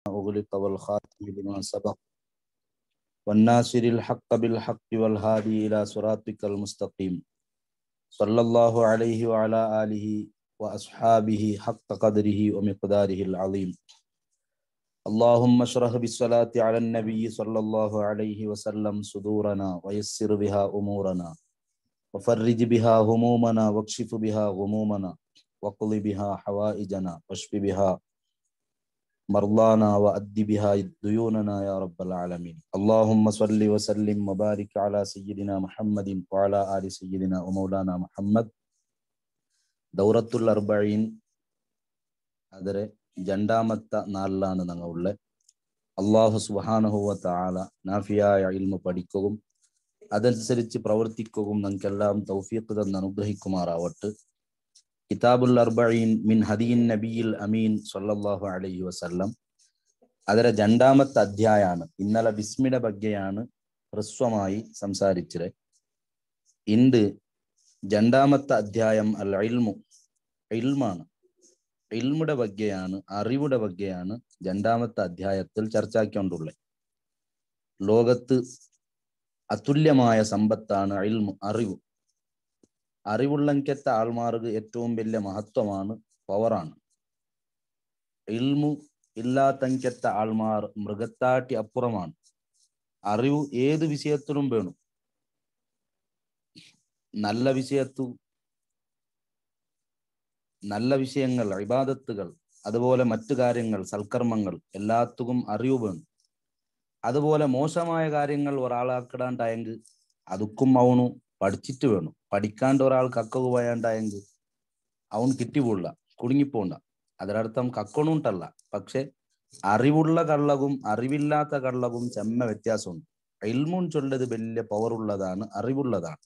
أغلق والخاتم لما سبق والناصر الحق بالحق والهادي إلى صراطك المستقيم صلى الله عليه وعلى آله وأصحابه حق قدره ومقداره العظيم اللهم اشرح بالصلاة على النبي صلى الله عليه وسلم صدورنا ويسر بها أمورنا وفرج بها همومنا واكشف بها غمومنا وقض بها حوائجنا واشف بها مرضانا وأد بها ديوننا يا رب العالمين اللهم صل وسلم وبارك على سيدنا محمد وعلى آل سيدنا ومولانا محمد ദൗറത്തുൽ അർബഴീൻ ಅದರ രണ്ടാമത്ത നാളിലാണ് ഞങ്ങൾ ഉള്ളത് അള്ളാഹു സുബാനഹുവ താല നാഫിയായ ഇൽമ പഠിക്കുകയും അതനുസരിച്ച് പ്രവർത്തിക്കുകയും നമുക്കെല്ലാം തൗഫീഖ് തന്ന് അനുഗ്രഹിക്കുമാറാവട്ടെ കിതാബുൽ അർബഈൻ മിൻ ഹദീൻ നബിയിൽ അമീൻ സല്ലല്ലാഹു അലൈഹി വസല്ലം ಅದರ രണ്ടാമത്തെ അധ്യായാണ് ഇന്നലെ ബിസ്മിയുടെ ബഗ്ಗೆയാണ് ഹ്രസ്വമായി സംസാരിച്ചത് ഇണ്ട് രണ്ടാമത്തെ അധ്യായം അൽ ഇൽമു ഇൽമാണ് ഇൽമുടെ ബഗ്ಗೆയാണ് അറിവുടെ ബഗ്ಗೆയാണ് രണ്ടാമത്തെ അധ്യായത്തിൽ ചർച്ചാക്കൊണ്ടുള്ളത് ലോകത്ത് അതുല്യമായ സമ്പത്താണ് ഇൽമു അറിവ് അറിവുള്ളങ്കത്തെ ആൾമാർക്ക് ഏറ്റവും വലിയ മഹത്വമാണ് പവറാണ് ഇൽമു ഇല്ലാത്തങ്കത്തെ ആൾമാർ മൃഗത്താട്ടി അപ്പുറമാണ് അറിവ് ഏത് വിഷയത്തിലും വേണം നല്ല വിഷയത്തു നല്ല വിഷയങ്ങൾ ഇബാദത്തുകൾ അതുപോലെ മറ്റു കാര്യങ്ങൾ സൽക്കർമ്മങ്ങൾ എല്ലാത്തും അറിവ് വേണം അതുപോലെ മോശമായ കാര്യങ്ങൾ ഒരാളാക്കിടാണ്ടായെങ്കിൽ അതുക്കും അവണു പഠിച്ചിട്ട് വേണം പഠിക്കാണ്ട് ഒരാൾ കക്കകു പോയാണ്ടായെങ്കിൽ അവൻ കിട്ടിപ്പോണ്ട കുടുങ്ങിപ്പോണ്ട അതിനർത്ഥം കക്കണുണ്ടല്ല പക്ഷെ അറിവുള്ള കള്ളകും അറിവില്ലാത്ത കള്ളകും ചെമ്മ വ്യത്യാസമുണ്ട് ഇൽമുൻ ചൊല്ലത് വലിയ പവറുള്ളതാണ് അറിവുള്ളതാണ്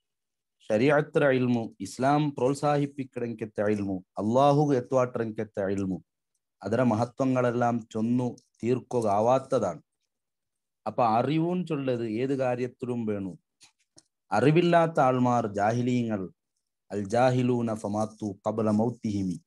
ശരീഅത്ര ഇൽമു ഇസ്ലാം പ്രോത്സാഹിപ്പിക്കണമെങ്കത്തെ ഇൽമു അള്ളാഹു എത്തുവാട്ടറങ്കത്തെ ഇൽമു ಅದರ മഹത്വങ്ങളെല്ലാം ചൊന്നു തീർക്കുകയാവാത്തതാണ് അപ്പൊ അറിവും ചൊല്ലത് ഏത് കാര്യത്തിലും വേണു അറിവില്ലാത്ത ആൾമാർ ജാഹിലീങ്ങൾ അൽ ജാഹിലൂന ഫമാത്തു കബല മൗത്തിഹിമി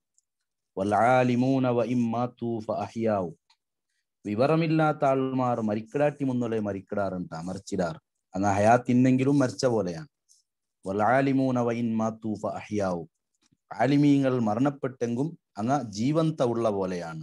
വൽആലിമൂന വ ഇമ്മാത്തു ഫഅഹ്യാവു വിവരമില്ലാത്ത ആൾമാർ മരിക്കടാട്ടി മുന്നോലെ മരിക്കടാറുണ്ട് മരിച്ചിടാർ അങ്ങ് ഹയാത്തിന്നെങ്കിലും മരിച്ച പോലെയാണ് വൽആലിമൂന വ ഇമ്മാത്തു ഫഅഹ്യാവു ആലിമീങ്ങൾ മരണപ്പെട്ടെങ്കും അങ്ങ് ജീവന്ത ഉള്ള പോലെയാണ്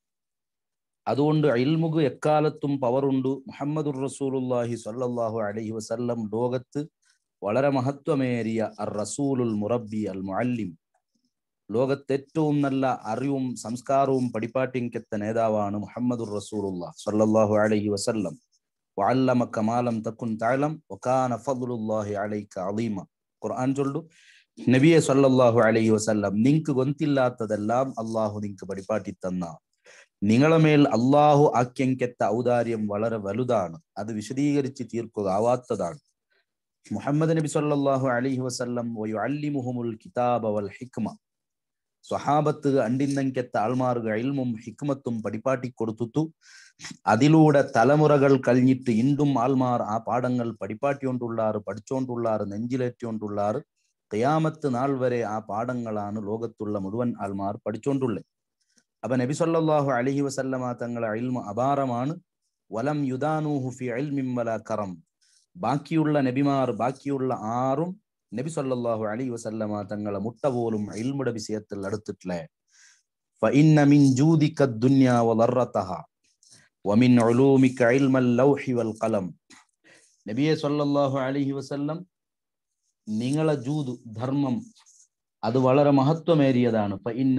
അതുകൊണ്ട് ഇൽമുക്ക് എക്കാലത്തും പവറുണ്ട് മുഹമ്മദുർ റസൂലുല്ലാഹി സ്വല്ലല്ലാഹു അലൈഹി വസല്ലം ലോകത്ത് വളരെ മഹത്വമേറിയ അർ റസൂലുൽ മുറബി അൽ മുഅല്ലിം ലോകത്ത് ഏറ്റവും നല്ല അറിവും സംസ്കാരവും പഠിപ്പാട്ടിങ്കത്തെ നേതാവാണ് മുഹമ്മദുർ റസൂലുള്ള സ്വല്ലല്ലാഹു അലൈഹി വസല്ലം വഅല്ലമ കമാലം തക്കുൻ തഅലം വകാന ഫദ്ലുല്ലാഹി അലൈക അളീമ ഖുർആൻ ചൊല്ലു നബിയെ സല്ലല്ലാഹു അലൈഹി വസല്ലം നിങ്ങക്ക് ഗൊന്തില്ലാത്തതെല്ലാം അള്ളാഹു നിങ്ങക്ക് പഠിപ്പാട്ടി തന്ന നിങ്ങളെ മേൽ അള്ളാഹു ആക്യങ്കെത്ത ഔദാര്യം വളരെ വലുതാണ് അത് വിശദീകരിച്ച് തീർക്കുക ആവാത്തതാണ് മുഹമ്മദ് നബി സല്ലല്ലാഹു അലൈഹി വസല്ലം വയുഅല്ലിമുഹുമുൽ കിതാബ വൽ ഹിക്മ സ്വഹാബത്ത് അണ്ടിന്നങ്കെത്ത ആൾമാർക്ക് ഇൽമും ഹിക്മത്തും പഠിപ്പാട്ടി കൊടുത്തു അതിലൂടെ തലമുറകൾ കഴിഞ്ഞിട്ട് ഇണ്ടും ആൾമാർ ആ പാഠങ്ങൾ പഠിപ്പാട്ടിയോണ്ടുള്ളാറ് പഠിച്ചോണ്ടുള്ളാറ് നെഞ്ചിലേറ്റിയോണ്ടുള്ളാറ് ഖിയാമത്ത് നാൾ വരെ ആ പാഠങ്ങളാണ് ലോകത്തുള്ള മുഴുവൻ ആൾമാർ പഠിച്ചോണ്ടുള്ളത് അപ്പൊ നബി സല്ലല്ലാഹു അലൈഹി വസല്ലമ തങ്ങളെ ഇൽമ അപാരമാണ് വലം യുദാനൂഹു ഫി ഇൽമിൻ വല കറം ബാക്കിയുള്ള നബിമാർ ബാക്കിയുള്ള ആറും നബി സല്ലല്ലാഹു അലൈഹി വസല്ലമ തങ്ങളെ മുട്ട പോലും ഇൽമുടെ വിഷയത്തിൽ അടുത്തിട്ടില്ലേ فإن من جودك الدنيا وضرتها ومن علومك علم اللوح والقلم നബിയെ സല്ലല്ലാഹു അലൈഹി വസല്ലം നിങ്ങളെ ജൂത് ധർമ്മം അത് വളരെ മഹത്വമേറിയതാണ്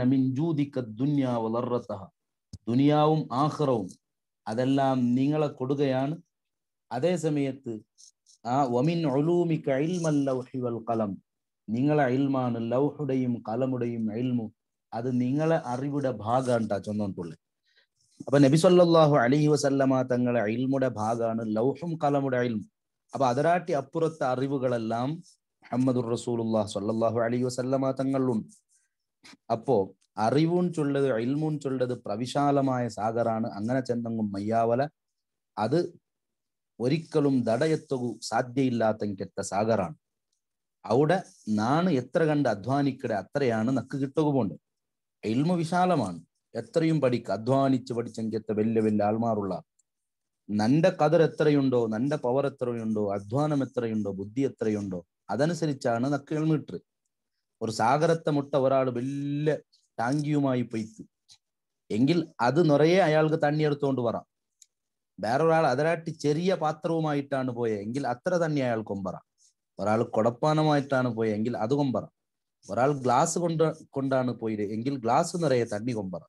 ദുനിയാവും ആഹ്റവും അതെല്ലാം നിങ്ങളെ കൊടുകയാണ് അതേ സമയത്ത് ആ വമിൻ വൽ കലം നിങ്ങളെ ഇൽമാണ് ലൗഹുടെയും കലമുടെയും ഇൽമു അത് നിങ്ങളെ അറിവുടെ ഭാഗാണ്ടാ ചൊന്നോണ്ടുള്ളത് അപ്പൊ നബി സല്ലല്ലാഹു അലൈഹി വസല്ലമ തങ്ങളെ ഇൽമുടെ ഭാഗമാണ് ലൗഹും കലമുടെ ഇൽമു അപ്പൊ അതിരാട്ടി അപ്പുറത്തെ അറിവുകളെല്ലാം മുഹമ്മദുർ റസൂലുല്ലാഹ് സ്വല്ലല്ലാഹു അലൈഹി വസല്ലമ തങ്ങളിലുണ്ട് അപ്പോ അറിവും ചൊല്ലത് ഇൽമും ചൊല്ലത് പ്രവിശാലമായ സാഗറാണ് അങ്ങനെ ചെന്നെങ്കും മയ്യാവല അത് ഒരിക്കലും ദടയെത്തുകു സാധ്യയില്ലാത്ത സാഗറാണ് അവിടെ നാണ് എത്ര കണ്ട് അധ്വാനിക്കടെ അത്രയാണ് നക്ക് കിട്ടുക പോണ്ട് ഇൽമു വിശാലമാണ് എത്രയും പഠിക്ക അധ്വാനിച്ച് പഠിച്ചെങ്കിലത്തെ വലിയ വലിയ ആൾമാറുള്ള നന്റെ കതർ എത്രയുണ്ടോ നന്റെ പവർ എത്രയുണ്ടോ അധ്വാനം എത്രയുണ്ടോ ബുദ്ധി എത്രയുണ്ടോ അതനുസരിച്ചാണ് നക്കുകൾ മീറ്റർ ഒരു സാഗരത്തെ മുട്ട ഒരാൾ വലിയ ടാങ്കിയുമായി പൊയ്ത്ത് എങ്കിൽ അത് നിറയെ അയാൾക്ക് തണ്ണി എടുത്തുകൊണ്ട് വരാം വേറൊരാൾ അതിനായിട്ട് ചെറിയ പാത്രവുമായിട്ടാണ് പോയത് എങ്കിൽ അത്ര തന്നെ അയാൾ കൊമ്പറ ഒരാൾ കൊടപ്പാനമായിട്ടാണ് പോയത് എങ്കിൽ അത് കൊമ്പറ ഒരാൾ ഗ്ലാസ് കൊണ്ട് കൊണ്ടാണ് പോയത് എങ്കിൽ ഗ്ലാസ് നിറയെ തണ്ണി കൊമ്പറ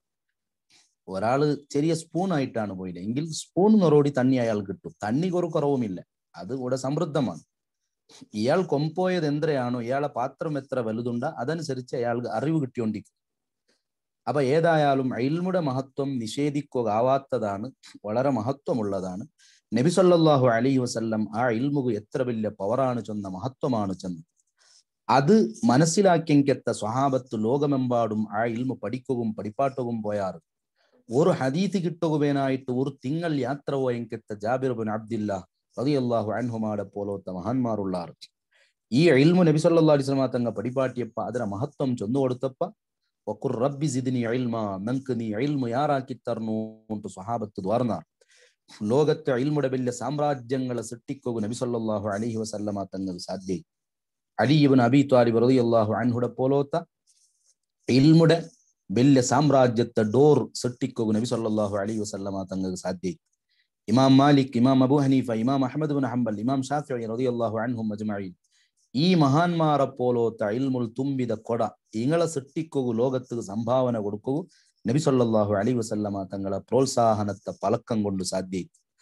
ഒരാള് ചെറിയ സ്പൂൺ ആയിട്ടാണ് പോയത് എങ്കിൽ സ്പൂൺ നിറോടി തണ്ണി അയാൾ കിട്ടും തണ്ണി ഒരു കുറവുമില്ല അത് ഇവിടെ സമൃദ്ധമാണ് ഇയാൾ കൊമ്പോയത് എത്രയാണോ ഇയാളെ പാത്രം എത്ര വലുതുണ്ട അതനുസരിച്ച് അയാൾക്ക് അറിവ് കിട്ടിയോണ്ടിരിക്കും അപ്പൊ ഏതായാലും അയിൽമുടെ മഹത്വം നിഷേധിക്കുകയാവാത്തതാണ് വളരെ മഹത്വമുള്ളതാണ് നബി സല്ലല്ലാഹു അലൈഹി വസല്ലം ആ ഇൽമുക് എത്ര വലിയ പവറാണ് ചെന്ന മഹത്വമാണ് ചെന്ന് അത് മനസ്സിലാക്കിയെങ്കെത്ത സ്വഹാബത്ത് ലോകമെമ്പാടും ആ ഇൽമു പഠിക്കുകയും പഠിപ്പാട്ടവും പോയാറ് ഒരു ഹദീത്ത് കിട്ടുകവേനായിട്ട് ഒരു തിങ്കൾ യാത്ര പോയെങ്കെത്ത ജാബിർ ബിൻ അബ്ദില്ല റളിയല്ലാഹു അൻഹുമാടെ പോലത്തെ മഹാന്മാരുള്ളാർ ഈ ഇൽമു നബി സല്ലല്ലാഹു അലൈഹി വസല്ലം തങ്ങ പഠിപ്പാട്ടിയപ്പ ಅದರ മഹത്വം ചൊന്നു കൊടുത്തപ്പ വഖുർ റബ്ബി സിദ്നി ഇൽമ നങ്ക് നീ ഇൽമു യാറാക്കി തർന്നു ಅಂತ സ്വഹാബത്ത് ദ്വാർന്നാർ ലോകത്തെ ഇൽമുടെ വലിയ സാമ്രാജ്യങ്ങളെ സൃഷ്ടിക്കുക നബി സല്ലല്ലാഹു അലൈഹി വസല്ലമ തങ്ങൾ സാധ്യ അലി ഇബ്ൻ അബി ത്വാലിബ് റളിയല്ലാഹു അൻഹുടെ പോലോത്ത ഇൽമുടെ വലിയ സാമ്രാജ്യത്തെ ഡോർ സൃഷ്ടിക്കുക നബി സല്ലല്ലാഹു അലൈഹി വസല്ലമ തങ്ങൾക്ക് സാധ്യ ഇമാം മാലിക് ഇമാം അബു ഹനീഫ ഇമാം അഹമ്മദ് ബിൻ ഹംബൽ ഇമാം ഷാഫിഈ റളിയല്ലാഹു അൻഹും അജ്മഈൻ ഈ മഹാന്മാരെ പോലോത്ത ഇൽമുൽ ತುಂಬಿದ കൊട ഇങ്ങളെ സൃഷ്ടിക്കുക ലോകത്ത് സംഭാവന കൊടുക്കുക നബി സല്ലല്ലാഹു അലൈഹി വസല്ലമ തങ്ങളെ പ്രോത്സാഹനത്തെ പലക്കം കൊണ്ട് സാധ്യ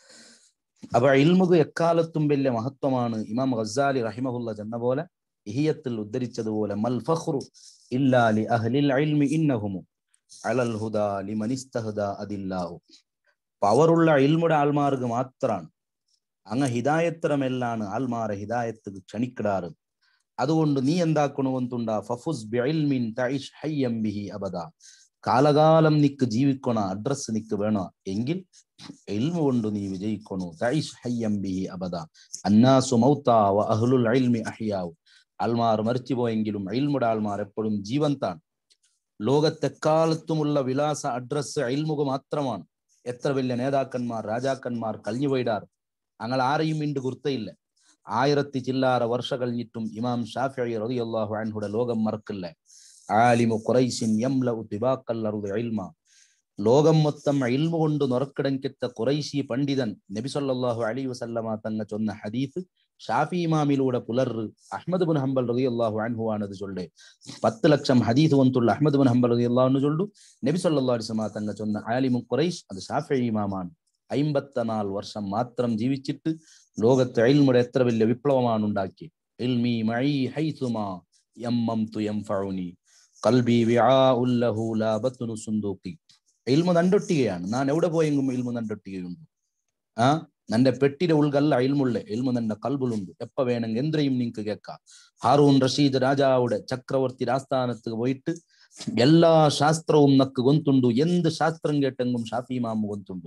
അപ്പൊ ഇൽമുക എക്കാലത്തും വലിയ മഹത്വമാണ് ഇമാം ഗസാലി റഹിമഹുല്ല ചെന്ന പോലെ ഇഹിയത്തിൽ ഉദ്ധരിച്ചതുപോലെ മൽ ഫഖ്റു ഇല്ലാ ലി അഹ്ലിൽ ഇൽമി ഇന്നഹുമു അലൽ ഹുദാ ലിമൻ ഇസ്തഹദാ അതില്ലാഹു പവറുള്ള ഇൽമുടെ ആൾമാർക്ക് മാത്രാണ് അങ്ങ് ഹിദായത്തരമെല്ലാണ് ആൾമാരെ ഹിദായത്ത് ക്ഷണിക്കിടാറ് അതുകൊണ്ട് നീ എന്താക്കണമെന്നുണ്ട ഫഫുസ് ബിഇൽമിൻ തഇഷ് ഹയ്യം ബിഹി അബദ കാലകാലം നിക്ക് ജീവിക്കണ അഡ്രസ് നിക്ക് വേണോ എങ്കിൽ ഇൽമ കൊണ്ട് നീ വിജയിക്കണു തഇഷ് ഹയ്യം ബിഹി അബദ അന്നാസു മൗത്താ വ അഹ്ലുൽ ഇൽമി അഹ്യാവു ആൾമാർ മരിച്ചു പോയെങ്കിലും ഇൽമുടെ ആൾമാർ എപ്പോഴും ജീവന്താണ് ലോകത്തെക്കാലത്തുമുള്ള വിലാസ അഡ്രസ് അയിൽമുഖ മാത്രമാണ് എത്ര വലിയ നേതാക്കന്മാർ രാജാക്കന്മാർ കഴിഞ്ഞു പോയിടാർ അങ്ങൾ ആരെയും ഇണ്ട് കുർത്തയില്ല ആയിരത്തി ചില്ലാറ വർഷ കഴിഞ്ഞിട്ടും ഇമാം ഷാഫി റളിയല്ലാഹു അൻഹുടെ ലോകം മറക്കില്ല ആലിമു ഖുറൈശിൻ യംലഉ തിബാഖൽ അർദി ഇൽമ ലോകം മൊത്തം ഇൽമു കൊണ്ട് നുറക്കിടങ്കെത്ത ഖുറൈശി പണ്ഡിതൻ നബി സല്ലല്ലാഹു അലൈഹി വസല്ലമ തങ്ങ ചൊന്ന ഹദീസ് ഷാഫി ഇമാമിലൂടെ പുലർറ് അഹ്മദ് ബിൻ ഹംബൽ റളിയല്ലാഹു അൻഹു ആണത് ചൊല്ലേ പത്ത് ലക്ഷം ഹദീസ് വന്തുള്ള അഹ്മദ് ബിൻ ഹംബൽ റളിയല്ലാഹു അൻഹു ചൊല്ലു നബി സല്ലല്ലാഹു അലൈഹി വസല്ലമ തങ്ങ ചൊന്ന ആലിമു ഖുറൈശ് അത് ഷാഫി ഇമാമാണ് അയിമ്പത്തനാല് വർഷം മാത്രം ജീവിച്ചിട്ട് ലോകത്തെ ഇൽമുടെ എത്ര വലിയ വിപ്ലവമാണ് ഉണ്ടാക്കി ഇൽമി മഈ ഹൈസുമാ യമ്മംതു യംഫഉനി ഖൽബി വിആഉൽ ലഹു ലാ ബത്നു സുന്ദൂഖി ഇൽമു നണ്ടൊട്ടികയാണ് ഞാൻ എവിടെ പോയെങ്കും ഇൽമു നണ്ടൊട്ടികയുണ്ട് ആ നന്റെ പെട്ടിയുടെ ഉൾകല്ല ഇൽമുള്ള ഇൽമു നന്റെ കൽബുലുണ്ട് എപ്പ വേണമെങ്കിൽ എന്തിനും നിങ്ങക്ക് കേൾക്കാം ഹാറൂൺ റഷീദ് രാജാവുടെ ചക്രവർത്തി ആസ്ഥാനത്ത് പോയിട്ട് എല്ലാ ശാസ്ത്രവും നക്ക് ഗൊന്തുണ്ടു എന്ത് ശാസ്ത്രം കേട്ടെങ്കും ഷാഫി മാമു ഗൊന്തുണ്ടു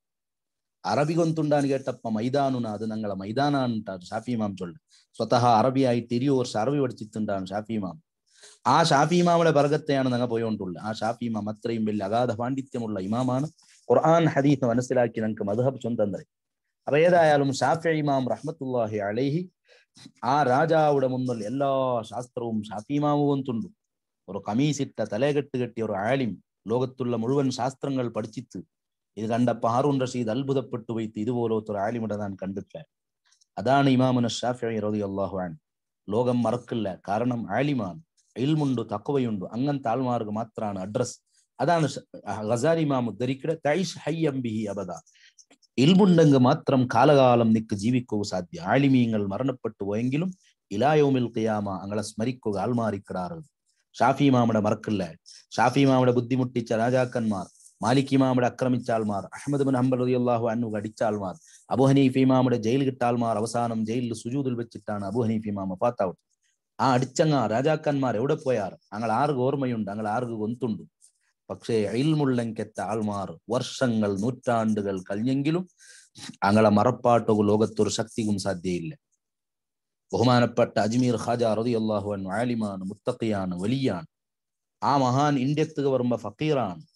അറബി ഗൊಂತುಂಡಾನ್ ಕೇಟಪ್ಪ ಮೈದಾನುನ ಅದು ನಂಗಳ ಮೈದಾನ ಅಂಟಾರು ಶಾಫಿ ಇಮಾಮ್ ಚೊಳ್ಳು ಸ್ವತಃ അറബി ആയിട്ട് ഇരു വർഷം അറബി പഠിച്ചിട്ടുണ്ടാണ് ഷാഫി ഇമാം ആ ഷാഫി ഇമാമുടെ വർഗത്തെയാണ് ഞങ്ങൾ പോയോണ്ടുള്ളത് ആ ഷാഫി ഇമാം അത്രയും വലിയ അഗാധ പാണ്ഡിത്യമുള്ള ഇമാമാണ് ഖുർആൻ ഹദീസ് മനസ്സിലാക്കി ഞങ്ങൾക്ക് മധുഹബ് സ്വന്തം തരും അപ്പൊ ഏതായാലും ഷാഫി ഇമാം റഹ്മത്തുല്ലാഹി അലൈഹി ആ രാജാവുടെ മുന്നിൽ എല്ലാ ശാസ്ത്രവും ഷാഫി ഇമാമു കൊണ്ടുണ്ട് ഒരു കമീസിട്ട തലകെട്ട് കെട്ടിയ ഒരു ആലിം ലോകത്തുള്ള മുഴുവൻ ശാസ്ത്രങ്ങൾ പഠിച്ചിട്ട് ഇത് കണ്ടപ്പോ ഹാറൂൺ റഷീദ് അത്ഭുതപ്പെട്ടു പോയിട്ട് ഇതുപോലത്തെ ഒരു ആലിമിടെ ഞാൻ കണ്ടിട്ടില്ല അതാണ് ഇമാമുന ഷാഫി റതി അള്ളാഹു ആൻ ലോകം മറക്കില്ല കാരണം ആലിമാണ് ഇൽമുണ്ട് തക്കവയുണ്ട് അങ്ങനത്തെ ആൾമാർക്ക് മാത്രമാണ് അഡ്രസ് അതാണ് ഗസാലി ഇമാം ഉദ്ധരിക്കടെ തൈഷ് ഹയ്യം ബിഹി അബദ ഇൽമുണ്ടെങ്കിൽ മാത്രം കാലകാലം നിക്ക് ജീവിക്കുക സാധ്യ ആലിമീങ്ങൾ മരണപ്പെട്ടു പോയെങ്കിലും ഇലായോമിൽ ഖിയാമ അങ്ങളെ സ്മരിക്കുക ആൾമാറിക്കിടാറ് ഷാഫി ഇമാമുടെ മറക്കില്ല ഷാഫി ഇമാമുടെ ബുദ്ധിമുട്ടിച്ച രാജാക്കന്മാർ മാലിക് ഇമാമുടെ ആക്രമിച്ച ആൾമാർ അഹമ്മദ് ബിൻ ഹംബൽ റളിയല്ലാഹു അൻഹു അടിച്ച ആൾമാർ അബു ഹനീഫ് ഇമാമുടെ ജയിൽ കിട്ട ആൾമാർ അവസാനം ജയിലിൽ സുജൂദിൽ വെച്ചിട്ടാണ് അബു ഹനീഫ് ഇമാം ഫാത്താവട്ട് ആ അടിച്ചങ്ങ രാജാക്കന്മാർ എവിടെ പോയാർ അങ്ങൾ ആർക്ക് ഓർമ്മയുണ്ട് അങ്ങൾ ആർക്ക് ഗൊന്തുണ്ട് പക്ഷേ അയിൽമുള്ളെങ്കെത്ത ആൾമാർ വർഷങ്ങൾ നൂറ്റാണ്ടുകൾ കഴിഞ്ഞെങ്കിലും അങ്ങളെ മറപ്പാട്ടോ ലോകത്തൊരു ശക്തിക്കും സാധ്യയില്ല ബഹുമാനപ്പെട്ട അജ്മീർ ഖാജ റളിയല്ലാഹു അൻഹു ആലിമാണ് മുത്തഖിയാണ് വലിയാണ് ആ മഹാൻ ഇന്ത്യക്ക് വരുമ്പോ ഫക്കീറാണ്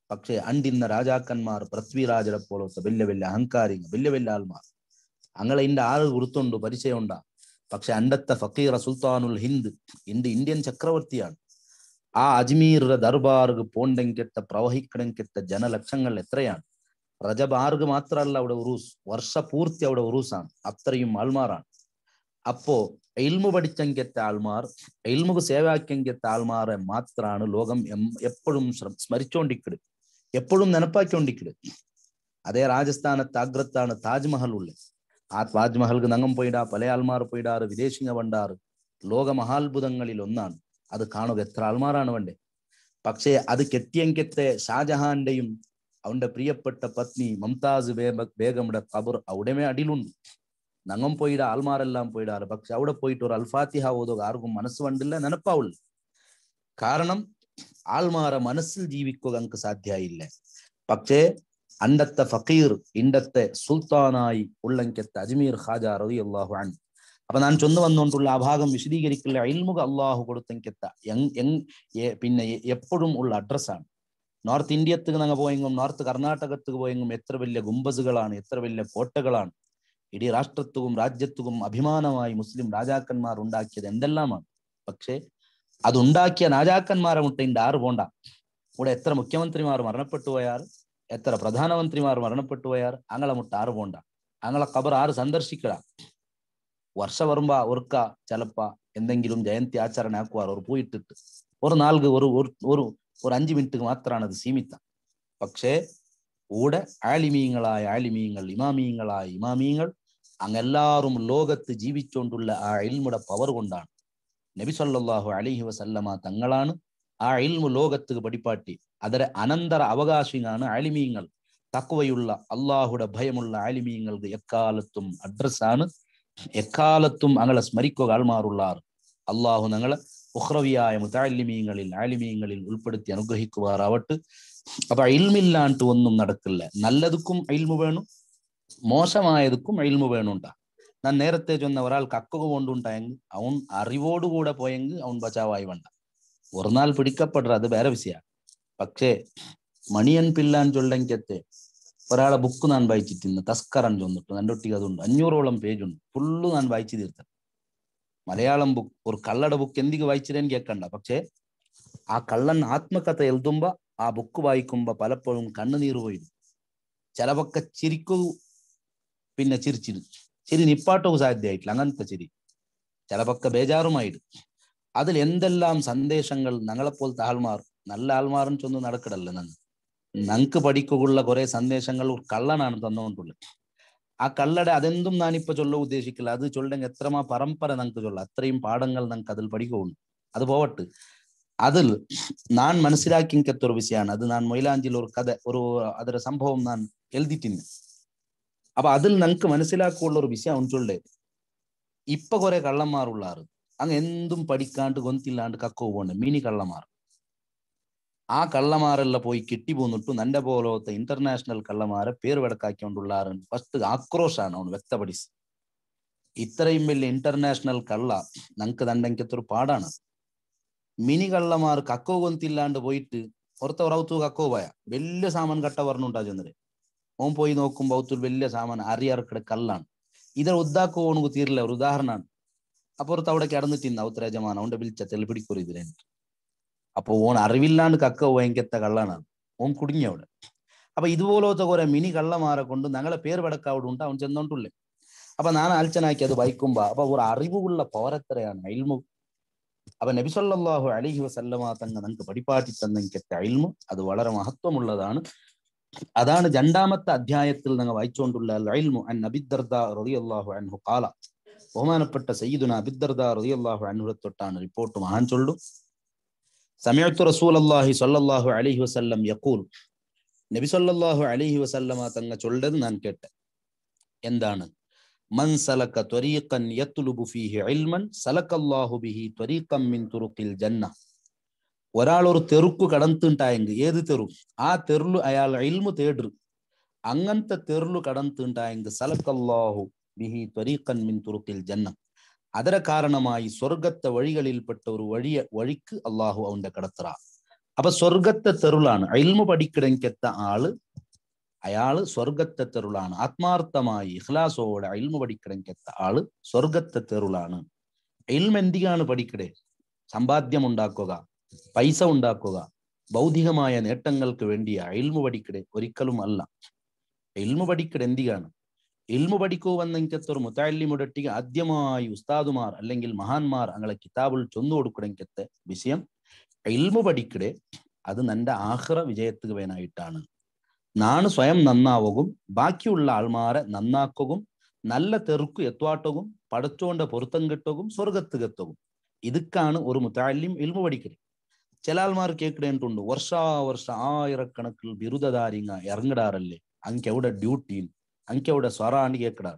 പക്ഷേ അണ്ടിന്ന രാജാക്കന്മാർ പൃഥ്വിരാജരെ പോലത്തെ വലിയ വലിയ അഹങ്കാരിങ്ങൾ വലിയ വലിയ ആൾമാർ അങ്ങളെ ഇന്റെ ആള് ഗുരുത്തുണ്ട് പരിചയമുണ്ടാ പക്ഷെ അണ്ടത്തെ ഫക്കീറ സുൽത്താനുൽ ഹിന്ദ് ഇണ്ട് ഇന്ത്യൻ ചക്രവർത്തിയാണ് ആ അജ്മീറിന്റെ ദർബാർക്ക് പോണ്ടെങ്കിത്തെ പ്രവഹിക്കണമെങ്കിത്തെ ജനലക്ഷങ്ങൾ എത്രയാണ് റജബ് ആർക്ക് മാത്രമല്ല അവിടെ ഉറൂസ് വർഷപൂർത്തി അവിടെ ഉറൂസാണ് അത്രയും ആൾമാറാണ് അപ്പോ എൽമു പഠിച്ചെങ്കിത്തെ ആൾമാർ എൽമുക്ക് സേവാക്കിയെങ്കിത്തെ ആൾമാരെ മാത്രമാണ് ലോകം എം- എപ്പോഴും ശ്ര- സ്മരിച്ചോണ്ടിക്കിട് എപ്പോഴും നെനപ്പാക്കിക്കൊണ്ടിക്കിട് അതേ രാജസ്ഥാനത്ത് ആഗ്രത്താണ് താജ്മഹൽ ഉള്ളത് ആ താജ്മഹൽക്ക് നങ്ങം പോയിടാ പല ആൾമാർ പോയിടാറ് വിദേശിങ്ങ വണ്ടാറ് ലോക മഹാത്ഭുതങ്ങളിൽ ഒന്നാണ് അത് കാണുക എത്ര ആൾമാരാണ് വേണ്ടേ പക്ഷേ അത് കെട്ടിയെങ്കത്തെ ഷാജഹാന്റെയും അവന്റെ പ്രിയപ്പെട്ട പത്നി മംതാസ് ബേ- ബേഗമുടെ കബർ അവിടെമേ അടിയിലുണ്ട് നങ്ങം പോയിട ആൾമാരെല്ലാം പോയിടാറ് പക്ഷെ അവിടെ പോയിട്ട് ഒരു അൽഫാത്തിഹ ഓതുക ആർക്കും മനസ്സ് വണ്ടില്ല നെനപ്പാവില്ല കാരണം ആൾമാരെ മനസ്സിൽ ജീവിക്കുക നമുക്ക് സാധ്യമായില്ല പക്ഷേ അണ്ടത്തെ ഫക്കീർ ഇണ്ടത്തെ സുൽത്താനായി ഉള്ളങ്കത്തെ അജ്മീർ ഖാജ റതി അള്ളാഹു അൻ അപ്പൊ ഞാൻ ചൊന്നു വന്നുകൊണ്ടുള്ള ആ ഭാഗം വിശദീകരിക്കില്ല അയിൽമുഖ അള്ളാഹു കൊടുത്തെങ്കത്ത യങ് യങ് എ- പിന്നെ എ- എപ്പോഴും ഉള്ള അഡ്രസ്സാണ് നോർത്ത് ഇന്ത്യക്ക് ഞങ്ങൾ പോയെങ്കും നോർത്ത് കർണാടകത്തുക്ക് പോയെങ്കും എത്ര വലിയ ഗുംബസുകളാണ് എത്ര വലിയ കോട്ടകളാണ് ഇടീ രാഷ്ട്രത്തുക്കും രാജ്യത്തുക്കും അഭിമാനമായി മുസ്ലിം രാജാക്കന്മാർ ഉണ്ടാക്കിയത് എന്തെല്ലാമാണ് പക്ഷേ അതുണ്ടാക്കിയ രാജാക്കന്മാരെ മുട്ടയിന്റെ ആറ് പോണ്ട ഇവിടെ എത്ര മുഖ്യമന്ത്രിമാർ മരണപ്പെട്ടു പോയാർ എത്ര പ്രധാനമന്ത്രിമാർ മരണപ്പെട്ടു പോയാർ അങ്ങളെ മുട്ട ആറ് പോണ്ട അങ്ങളെ കബർ ആറ് സന്ദർശിക്കട വർഷ വരുമ്പ ഒർക്ക ചിലപ്പ എന്തെങ്കിലും ജയന്തി ആചരണ ആക്കുവാർ ഒരു പോയിട്ടിട്ട് ഒരു നാൾക്ക് ഒരു ഒരു- ഒരു ഒരു അഞ്ചു മിനിറ്റ് മാത്രമാണ് അത് സീമിത പക്ഷേ കൂടെ ആലിമീങ്ങളായ ആലിമീങ്ങൾ ഇമാമീങ്ങളായ ഇമാമീങ്ങൾ അങ്ങെല്ലാവരും ലോകത്ത് ജീവിച്ചുകൊണ്ടുള്ള ആ ഇൽമുടെ പവർ കൊണ്ടാണ് നബി സല്ലല്ലാഹു അലൈഹി വസല്ലമ തങ്ങളാണ് ആ ഇൽമു ലോകത്ത് പഠിപ്പാട്ടി ಅದರ ಅನಂತರ ಅವಕಾಶಿಗಾണ് ആലിമീങ്ങൾ തക്വയുള്ള അള്ളാഹുടെ ഭയമുള്ള ആലിമീങ്ങൾക്ക് എക്കാലത്തും അഡ്രസ് ആണ് എക്കാലത്തും അങ്ങളെ സ്മരിക്കുക ആൾമാറുള്ളാർ അള്ളാഹു ഞങ്ങളെ ഉഹ്രവിയായ മുതാലിമീങ്ങളിൽ ആലിമീങ്ങളിൽ ഉൾപ്പെടുത്തി അനുഗ്രഹിക്കുവാറാവട്ട് അപ്പൊ ഇൽമില്ലാണ്ട് ഒന്നും നടക്കില്ല നല്ലതുക്കും ഇൽമു വേണം മോശമായതുക്കും ഇൽമു വേണുണ്ടാ ഞാൻ നേരത്തെ ചൊന്ന ഒരാൾക്ക് അക്കുക കൊണ്ടുണ്ടായെങ്കിൽ അവൻ അറിവോടുകൂടെ പോയെങ്കിൽ അവൻ ബച്ചാവായി വേണ്ട ഒരു നാൾ പിടിക്കപ്പെടുற അത് വേറെ വിഷയ പക്ഷേ മണിയൻ പില്ലാൻ ചൊല്ലെങ്കത്തെ ഒരാളെ ബുക്ക് ഞാൻ വായിച്ചിട്ടിന്ന് തസ്കറൻ ചൊന്നിട്ട് എൻ്റെ ഒട്ടിക്ക് അതുണ്ട് അഞ്ഞൂറോളം പേജുണ്ട് ഫുള്ള് ഞാൻ വായിച്ചു തീർത്ത മലയാളം ബുക്ക് ഒരു കള്ളയുടെ ബുക്ക് എന്തിക്ക് വായിച്ചിരേന്ന് കേൾക്കണ്ട പക്ഷേ ആ കള്ളൻ ആത്മകഥ എഴുതുമ്പോ ആ ബുക്ക് വായിക്കുമ്പോ പലപ്പോഴും കണ്ണുനീർ പോയി ചിലവൊക്കെ ചിരിക്കു പിന്നെ ചിരിച്ചിരു ചിരി നിപ്പാട്ടവും സാധ്യമായിട്ടില്ല അങ്ങനത്തെ ചിരി ചിലവൊക്കെ ബേജാറുമായിട്ട് അതിൽ എന്തെല്ലാം സന്ദേശങ്ങൾ ഞങ്ങളെപ്പോലത്തെ ആൾമാർ നല്ല ആൾമാരും ചൊന്ന് നടക്കടല്ല നന്ന് ഞങ്ങക്ക് പഠിക്കുള്ള കുറെ സന്ദേശങ്ങൾ ഒരു കള്ളനാണ് തന്നുകൊണ്ടുള്ളത് ആ കള്ളടെ അതെന്തും ഞാനിപ്പോ ചൊല്ല ഉദ്ദേശിക്കില്ല അത് ചൊല്ലെങ്കിൽ എത്രമാ പരമ്പര ഞങ്ങൾക്ക് ചൊല്ല അത്രയും പാഠങ്ങൾ ഞങ്ങൾക്ക് അതിൽ പഠിക്കുള്ളൂ അത് പോവട്ട് അതിൽ ഞാൻ മനസ്സിലാക്കിക്കത്ത ഒരു വിഷയമാണ് അത് ഞാൻ മൊയിലാഞ്ചിൽ ഒരു കഥ ഒരു ಅದರ സംഭവം ഞാൻ എഴുതിട്ടിന് അപ്പൊ അതിൽ ഞങ്ങൾക്ക് മനസ്സിലാക്കുള്ള ഒരു വിഷയം ഉണ്ടല്ലേ ഇപ്പൊ കുറെ കള്ളന്മാരുള്ളാറ് അങ്ങ് എന്തും പഠിക്കാണ്ട് ഗൊന്തില്ലാണ്ട് കക്കോ പോണ്ട് മിനി കള്ളമാർ ആ കള്ളമാരെല്ലാം പോയി കിട്ടി പോന്നിട്ടു നന്റെ പോലത്തെ ഇന്റർനാഷണൽ കള്ളമാരെ പേര് വെടക്കാക്കിക്കൊണ്ടുള്ളാറ് ഫസ്റ്റ് ആക്രോശാണ് അവൻ വ്യക്തപടിച്ച് ഇത്രയും വലിയ ഇന്റർനാഷണൽ കള്ള ഞങ്ങൾക്ക് തണ്ടെങ്കത്തൊരു പാടാണ് മിനി കള്ളമാർ കക്കോ ഗൊന്തില്ലാണ്ട് പോയിട്ട് പുറത്തെ ഒറവത്തു കക്കോ പോയ വലിയ സാമാൻ കട്ട പറഞ്ഞുണ്ടാ ചെന്നത് ഓൻ പോയി നോക്കുമ്പോ അവത്തിൽ വലിയ സാമാൻ അറിയാർക്കടെ കല്ലാണ് ഇതര ഉദ്ദാക്കോ ഓണക്ക് തീരില്ല ഒരു ഉദാഹരണമാണ് അപ്പുറത്ത് അവിടെ കിടന്നിട്ടിന്ന് അവത്ര യജമാന അവന്റെ വിളിച്ച തെളിപിടിക്കൊരു ഇതിനെ അപ്പൊ ഓൺ അറിവില്ലാണ്ട് കക്ക ഭയങ്കത്തെ കള്ളനാണ് ഓൻ കുടുങ്ങി അവിടെ അപ്പൊ ഇതുപോലത്തെ കുറെ മിനി കള്ളമാരെ കൊണ്ട് ഞങ്ങളെ പേര് വെടക്ക അവിടെ ഉണ്ട് അവൻ ചെന്നോണ്ടുള്ളേ അപ്പൊ ഞാൻ ആലോചനാക്കി അത് വായിക്കുമ്പോ അപ്പൊ ഒരു അറിവുള്ള പൗരത്രയാണ് അയിൽമു അപ്പൊ നബി സല്ലല്ലാഹു അലൈഹി വസല്ലമ തങ്ങ നമുക്ക് പഠിപ്പാട്ടി തന്നെങ്കത്തെ അയിൽമു അത് വളരെ മഹത്വമുള്ളതാണ് അതാണ് രണ്ടാമത്തെ അധ്യായത്തിൽ ഞങ്ങൾ വായിച്ചുകൊണ്ടുള്ള അൽഇൽമു അൻ അബിദ്ദർദ റളിയല്ലാഹു അൻഹു ഖാല ബഹുമാനപ്പെട്ട സയ്യിദുന അബിദ്ദർദ റളിയല്ലാഹു അൻഹു തൊട്ടാണ് റിപ്പോർട്ട് മഹാൻ ചൊല്ലു സമയത്തു റസൂലല്ലാഹി സ്വല്ലല്ലാഹു അലൈഹി വസല്ലം യഖൂൽ നബി സല്ലല്ലാഹു അലൈഹി വസല്ലമ തങ്ങ ചൊല്ലത് ഞാൻ കേട്ടെ എന്താണ് മൻ സലക ത്വരീഖൻ യത്ലുബു ഫീഹി ഇൽമൻ സലക്കല്ലാഹു ബിഹി ത്വരീഖൻ മിൻ തുറുഖിൽ ജന്ന ഒരാൾ ഒരു തെറുക്കു കടന്നിട്ടുണ്ടായെങ്കിൽ ഏത് തെറു ആ തെരുളു അയാൾ ഇൽമു തേടു അങ്ങനത്തെ തെരുളു കടന്നിട്ടുണ്ടായെങ്കിൽ സലക്കല്ലാഹു ബിഹി ത്വരീഖൻ മിൻ തുറുഖിൽ ജന്ന ಅದರ ಕಾರಣമായി സ്വർഗത്തെ വഴികളിൽപ്പെട്ട ഒരു വഴിയ വഴിക്ക് അള്ളാഹു അവന്റെ കടത്തറ അപ്പൊ സ്വർഗത്തെ തെരുളാണ് അയിൽമ പഠിക്കണമെങ്കത്ത ആള് അയാള് സ്വർഗത്തെ തെരുളാണ് ആത്മാർത്ഥമായി ഇഖ്ലാസോടെ അയിൽമ പഠിക്കണമെങ്കത്ത ആള് സ്വർഗത്തെ തെരുളാണ് ഇൽമ എന്തിനാണ് പഠിക്കടേ സമ്പാദ്യം ഉണ്ടാക്കുക പൈസ ഉണ്ടാക്കുക ഭൗതികമായ നേട്ടങ്ങൾക്ക് വേണ്ടി അയിൽമ പഠിക്കടേ ഒരിക്കലും അല്ല ഇൽമ പഠിക്കട എന്തിനാണ് ഇൽമ പഠിക്കൂ വന്നെങ്കത്തൊരു മുത്താലിമുടട്ടിക്ക് ആദ്യമായി ഉസ്താദുമാർ അല്ലെങ്കിൽ മഹാന്മാർ അങ്ങളെ കിതാബിൽ ചൊന്നു കൊടുക്കണമെങ്കത്തെ വിഷയം ഇൽമ പഠിക്കടെ അത് നന്റെ ആഹ്റ വിജയത്തുക വേനായിട്ടാണ് നാണ് സ്വയം നന്നാവുകയും ബാക്കിയുള്ള ആൾമാരെ നന്നാക്കുകയും നല്ല തെറുക്കു എത്വാട്ടവും പടച്ചോണ്ട പൊരുത്തം കെട്ടവും സ്വർഗത്തുകെത്തവും ഇതുക്കാണ് ഒരു മുത്താലിം ഇൽമ പഠിക്കല് ചില ആൾമാർ കേൾക്കണേണ്ടുണ്ട് വർഷാ വർഷ ആയിരക്കണക്കിൽ ബിരുദധാരിങ്ങ ഇറങ്ങിടാറല്ലേ അങ്കെവിടെ ഡ്യൂട്ടി അങ്കെവിടെ സ്വറാണ്ട് കേൾക്കിടാറ്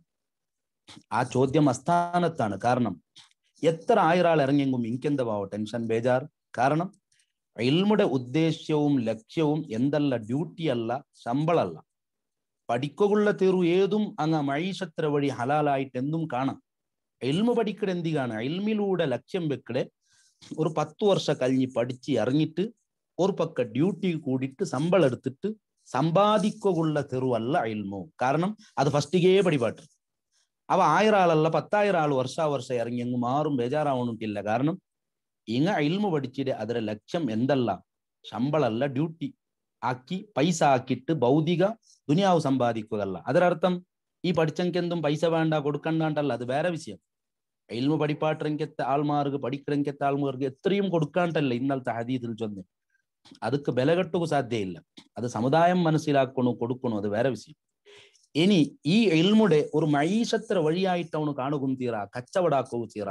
ആ ചോദ്യം അസ്ഥാനത്താണ് കാരണം എത്ര ആയിരാൾ ഇറങ്ങിയെങ്കും ഇങ്കെന്തവാവോ ടെൻഷൻ ബേജാർ കാരണം ഇൽമുടെ ഉദ്ദേശ്യവും ലക്ഷ്യവും എന്തല്ല ഡ്യൂട്ടി അല്ല ശമ്പളല്ല പഠിക്കുള്ള തീർവ് ഏതും അങ്ങ് മഴീഷത്ര വഴി ഹലാലായിട്ട് എന്തും കാണാം എൽമ പഠിക്കടെ എന്തികാണ് എൽമിലൂടെ ലക്ഷ്യം വെക്കടെ ഒരു പത്ത് വർഷം കഴിഞ്ഞ് പഠിച്ച് ഇറങ്ങിയിട്ട് ഒരു പക്ക ഡ്യൂട്ടി കൂടിയിട്ട് ശമ്പളം എടുത്തിട്ട് സമ്പാദിക്കുള്ള തെരുവല്ല അയൽമോ കാരണം അത് ഫസ്റ്റിഗേ പടിപാട്ട് അവ ആയിരം ആളല്ല പത്തായിരം ആൾ വർഷാ വർഷം ഇറങ്ങി അങ്ങ് മാറും ബേജാറാവണിട്ടില്ല കാരണം ഇങ്ങ ഇൽമ പഠിച്ചിട്ട് അതിന്റെ ലക്ഷ്യം എന്തല്ല ശമ്പളല്ല ഡ്യൂട്ടി ആക്കി പൈസ ആക്കിയിട്ട് ഭൗതിക ദുനിയാവ് സമ്പാദിക്കുകയല്ല അതിനർത്ഥം ഈ പഠിച്ചെങ്കെന്തും പൈസ വേണ്ട കൊടുക്കണ്ടാണ്ടല്ല അത് വേറെ വിഷയം ഇൽമ പഠിപ്പാട്ടെങ്കത്തെ ആൾമാർക്ക് പഠിക്കണമെങ്കത്തെ ആൾമാർക്ക് എത്രയും കൊടുക്കാണ്ടല്ല ഇന്നലത്തെ ഹദീദിൽ ചൊന്ന് ಅದಕ್ಕೆ ಬೆಲೆ ಕಟ್ಟುವ ಸಾಧ್ಯ ಇಲ್ಲ ಅದು സമുദായം മനസ്സിലാക്കണു കൊടുക്കണു അത് വേറെ വിഷയം ഇനി ഈ എൽമുടെ ഒരു മൈഷത്ര വഴിയായിട്ട് അവന് കാണുകയും തീറ കച്ചവടാക്കുകയും തീറ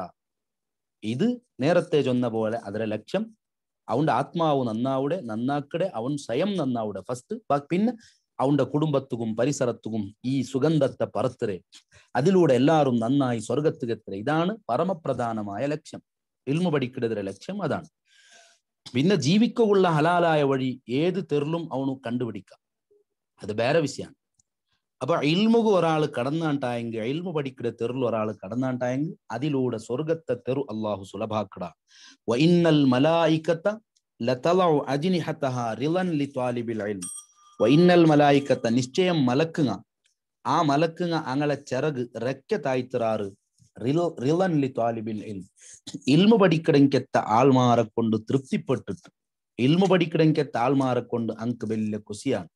ഇത് നേരത്തെ ചൊന്ന പോലെ അതിലെ ലക്ഷ്യം അവന്റെ ആത്മാവ് നന്നാവുടെ നന്നാക്കടെ അവൻ സ്വയം നന്നാവുടെ ഫസ്റ്റ് പിന്നെ അവന്റെ കുടുംബത്തുക്കും പരിസരത്തുക്കും ഈ സുഗന്ധത്തെ പറത്തരെ അതിലൂടെ എല്ലാവരും നന്നായി സ്വർഗത്തുകെത്തരെ ഇതാണ് പരമപ്രധാനമായ ലക്ഷ്യം ഇൽമു പഠിക്കുന്നതിലെ ലക്ഷ്യം അതാണ് പിന്നെ ജീവിക്കുള്ള ഹലാലായ വഴി ഏത് തെറിലും അവന് കണ്ടുപിടിക്കാം അത് വേറെ വിഷയമാണ് അപ്പൊ ഇൽമുക ഒരാൾ കടന്നാണ്ടായെങ്കിൽ ഇൽമു പഠിക്കുന്ന തെറിൽ ഒരാൾ കടന്നാണ്ടായെങ്കിൽ അതിലൂടെ സ്വർഗത്തെ തെറു അള്ളാഹു സുലഭാക്കട വൈന്നൽ മലായിക്കത്ത ലതലഉ അജ്നിഹതഹ റിളൻ ലിത്വാലിബിൽ ഇൽം വൈന്നൽ മലായിക്കത്ത നിശ്ചയം മലക്കുങ്ങ ആ മലക്കുങ്ങ അങ്ങളെ ചിറക് റെക്ക തായ്ത്തിറാറ് റിളൻ ലിത്വാലിബിൽ ഇൽം ഇൽമു പഠിക്കടെങ്കെത്ത ആൾമാരെ കൊണ്ട് തൃപ്തിപ്പെട്ടിട്ട് ഇൽമു പഠിക്കടെങ്കെത്ത ആൾമാരെ കൊണ്ട് അങ്ക് വലിയ കൊസിയാണ്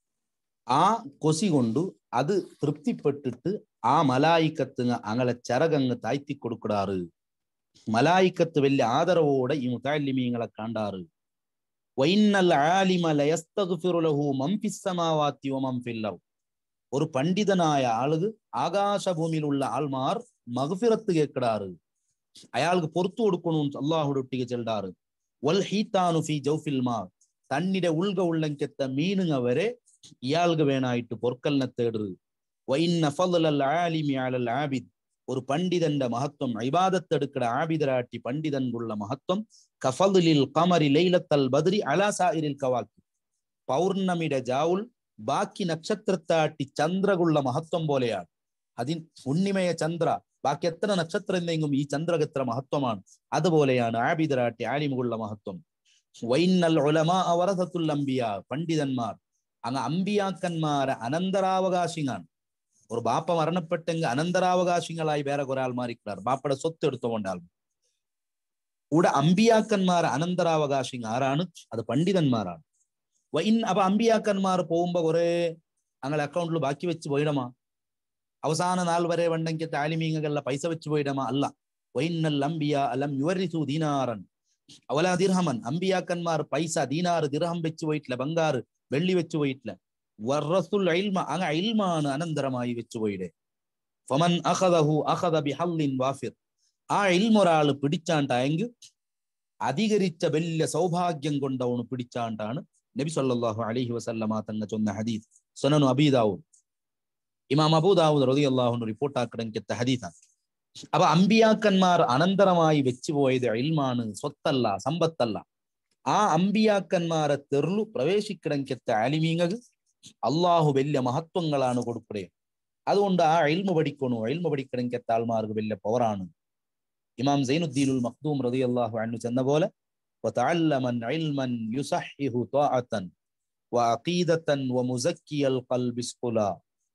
ആ കൊസി കൊണ്ട് അത് തൃപ്തിപ്പെട്ടിട്ട് ആ മലായിക്കത്തുങ്ങ അങ്ങളെ ചിറകങ്ങ് താഴ്ത്തി കൊടുക്കിടാറ് മലായിക്കത്ത് വലിയ ആദരവോടെ ഈ മുത്താലിമീങ്ങളെ കണ്ടാറ് വൈന്നൽ ആലിമ ലയസ്തഗ്ഫിറു ലഹു മൻ ഫിസ് സമാവാതി വമൻ ഫിൽ അർദ് ഒരു പണ്ഡിതനായ ആളുക ആകാശഭൂമിയിലുള്ള ആൾമാർ മഗ്ഫിറത്ത് കേക്കിടാറ് അയാൾക്ക് പുറത്തു കൊടുക്കണു അള്ളാഹുടെ ഒട്ടിಗೆ ചെല്ലാറ് വൽ ഹീത്താനു ഫി ജൗഫിൽ മാ തന്നിടെ ഉൾക ഉള്ളങ്കെത്ത മീനുങ്ങ വരെ ഇയാൾക്ക് വേണായിട്ട് പൊർക്കലിനെ തേടറ് വൈന്ന ഫضل ആലിമി അലൽ ആബിദ് ഒരു പണ്ഡിതന്റെ മഹത്വം ഇബാദത്തെടുക്കട ആബിദരാട്ടി പണ്ഡിതൻകുള്ള മഹത്വം കഫലിൽ കമരി ലൈലത്തൽ ബദ്രി അലാ സായിരിൽ കവാക്കി പൗർണമിയുടെ ജാവുൽ ബാക്കി നക്ഷത്രത്താട്ടി ചന്ദ്രകുള്ള മഹത്വം പോലെയാണ് അതിൻ ഉണ്ണിമയ ചന്ദ്ര ബാക്കി എത്ര നക്ഷത്രം എന്തെങ്കിലും ഈ ചന്ദ്രക്ക് എത്ര മഹത്വമാണ് അതുപോലെയാണ് ആബിദരാട്ടി ആലിമുള്ള മഹത്വം വൈന്നൽ ഉലമാ വറസത്തുൽ അംബിയ പണ്ഡിതന്മാർ അങ്ങ് അമ്പിയാക്കന്മാരെ അനന്തരാവകാശിങ്ങാണ് ഒരു ബാപ്പ മരണപ്പെട്ടെങ്കിൽ അനന്തരാവകാശികളായി വേറെ കുറെ ആൾമാരിക്കാർ ബാപ്പയുടെ സ്വത്ത് എടുത്തുകൊണ്ട് ആൾ ഇവിടെ അമ്പിയാക്കന്മാർ അനന്തരാവകാശിങ്ങൾ ആരാണ് അത് പണ്ഡിതന്മാരാണ് വൈൻ അപ്പൊ അമ്പിയാക്കന്മാർ പോകുമ്പോ കുറെ ഞങ്ങളെ അക്കൗണ്ടിൽ ബാക്കി വെച്ച് പോയിടമാ അവസാന നാൾ വരെ വേണ്ടെങ്കിൽ താലിമീങ്ങകളിലെ പൈസ വെച്ച് പോയിടമാ അല്ല വൈന്നൽ അംബിയ അലം യുവരിസു ദീനാറൻ അവല ദിർഹമൻ അമ്പിയാക്കന്മാർ പൈസ ദീനാറ് ദിർഹം വെച്ച് പോയിട്ടില്ല ബംഗാറ് വെള്ളി വെച്ച് പോയിട്ടില്ല വറസുൽ ഇൽമ അങ്ങ ഇൽമാണ് അനന്തരമായി വെച്ച് പോയിടെ ഫമൻ അഖദഹു അഖദ ബിഹല്ലിൻ വാഫിർ ആ ഇൽമൊരാള് പിടിച്ചാണ്ടായെങ്കിൽ അധികരിച്ച വലിയ സൗഭാഗ്യം കൊണ്ടവണ് പിടിച്ചാണ്ടാണ് നബി സല്ലല്ലാഹു അലൈഹി വസല്ലമ തങ്ങ ചൊന്ന ഹദീസ് സുനനു അബീദാവൂൻ ഇമാം അബൂദാവൂദ് റളിയല്ലാഹു റിപ്പോർട്ട് ആക്കടങ്കത്തെ ഹദീസാണ് അപ്പൊ അമ്പിയാക്കന്മാർ അനന്തരമായി വെച്ചുപോയത് ഇൽമാണ് സ്വത്തല്ല സമ്പത്തല്ല ആ അമ്പിയാക്കന്മാരെ തെർലു പ്രവേശിക്കണമെങ്കത്തെ ആലിമീങ്ങക്ക് അള്ളാഹു വലിയ മഹത്വങ്ങളാണ് കൊടുക്കണേ അതുകൊണ്ട് ആ ഇൽമ പഠിക്കണു ഇൽമ പഠിക്കണമെങ്കത്തെ ആൾമാർക്ക് വലിയ പവറാണ് ഇമാം സൈനുദ്ദീനുൽ മഖ്ദൂം റതി അള്ളാഹു അന്നു ചെന്ന പോലെ وتعلما علما يصحح طاعة وعقيدة ومزكي القلب سقلا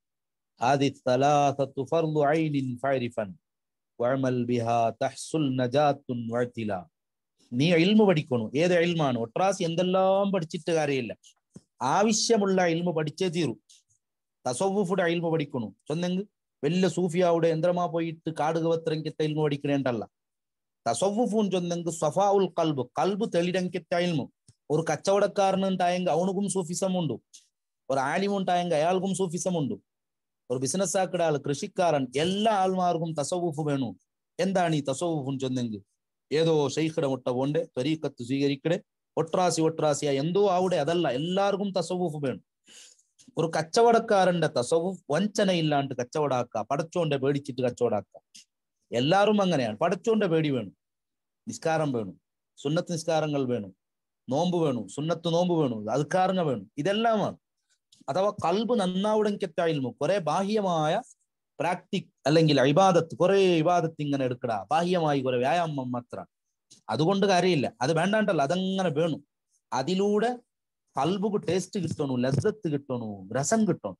هذه الثلاثة فرض عين فاعرفا واعمل بها تحصل نجاة واعتلا നീ ഇൽമു പഠിക്കണം ഏത് ഇൽമാണ് ഒട്രാസ് എന്തെല്ലാം പഠിച്ചിട്ട് കാര്യമില്ല ആവശ്യമുള്ള ഇൽമു പഠിച്ചേ തീരൂ തസവുഫുടെ ഇൽമു പഠിക്കണു ചൊന്നെങ്കിൽ വലിയ സൂഫിയാവുടെ യന്ത്രമാ പോയിട്ട് കാടുക വത്രങ്കിത്ത ഇൽമു പഠിക്കണേണ്ടല്ല തസവുഫുൻ ചൊന്നെങ്കിൽ സഫാ ഉൽ കൽബ് കൽബ് തെളിരങ്കിത്ത ഇൽമു ഒരു കച്ചവടക്കാരനുണ്ടായെങ്കിൽ അവനുക്കും സൂഫിസം ഉണ്ട് ഒരു ആലിമുണ്ടായെങ്കിൽ അയാൾക്കും സൂഫിസം ഉണ്ട് ഒരു ബിസിനസ് ആക്കിട ആൾ കൃഷിക്കാരൻ എല്ലാ ആൾമാർക്കും തസവുഫ് വേണു എന്താണ് ഈ തസവുഫുൻ ചൊന്നെങ്കിൽ ഏതോ ഷെയ്ഖിടെ മുട്ട പോണ്ടേ ത്വരീക്കത്ത് സ്വീകരിക്കടെ ഒട്രാസി ഒട്രാസിയ എന്തോ ആവിടെ അതല്ല എല്ലാവർക്കും തസവുഫ് വേണം ഒരു കച്ചവടക്കാരന്റെ തസവുഫ് വഞ്ചന ഇല്ലാണ്ട് കച്ചവടാക്ക പടച്ചോന്റെ പേടിച്ചിട്ട് കച്ചവടാക്ക എല്ലാവരും അങ്ങനെയാണ് പടച്ചോന്റെ പേടി വേണം നിസ്കാരം വേണം സുന്നത്ത് നിസ്കാരങ്ങൾ വേണം നോമ്പ് വേണം സുന്നത്ത് നോമ്പ് വേണം അൽക്കാരങ്ങ വേണം ഇതെല്ലാമാണ് അഥവാ കൽബ് നന്നാവുടെങ്കിറ്റായിരുന്നു കുറെ ബാഹ്യമായ പ്രാക്ടിക് അല്ലെങ്കിൽ ഇബാദത്ത് കുറെ ഇബാദത്ത് ഇങ്ങനെ എടുക്കട ബാഹ്യമായി കുറെ വ്യായാമം മാത്ര അതുകൊണ്ട് കാര്യമില്ല അത് വേണ്ടാണ്ടല്ല അതങ്ങനെ വേണം അതിലൂടെ കൽബുക്ക് ടേസ്റ്റ് കിട്ടണു ലദ്ദത്ത് കിട്ടണു രസം കിട്ടണം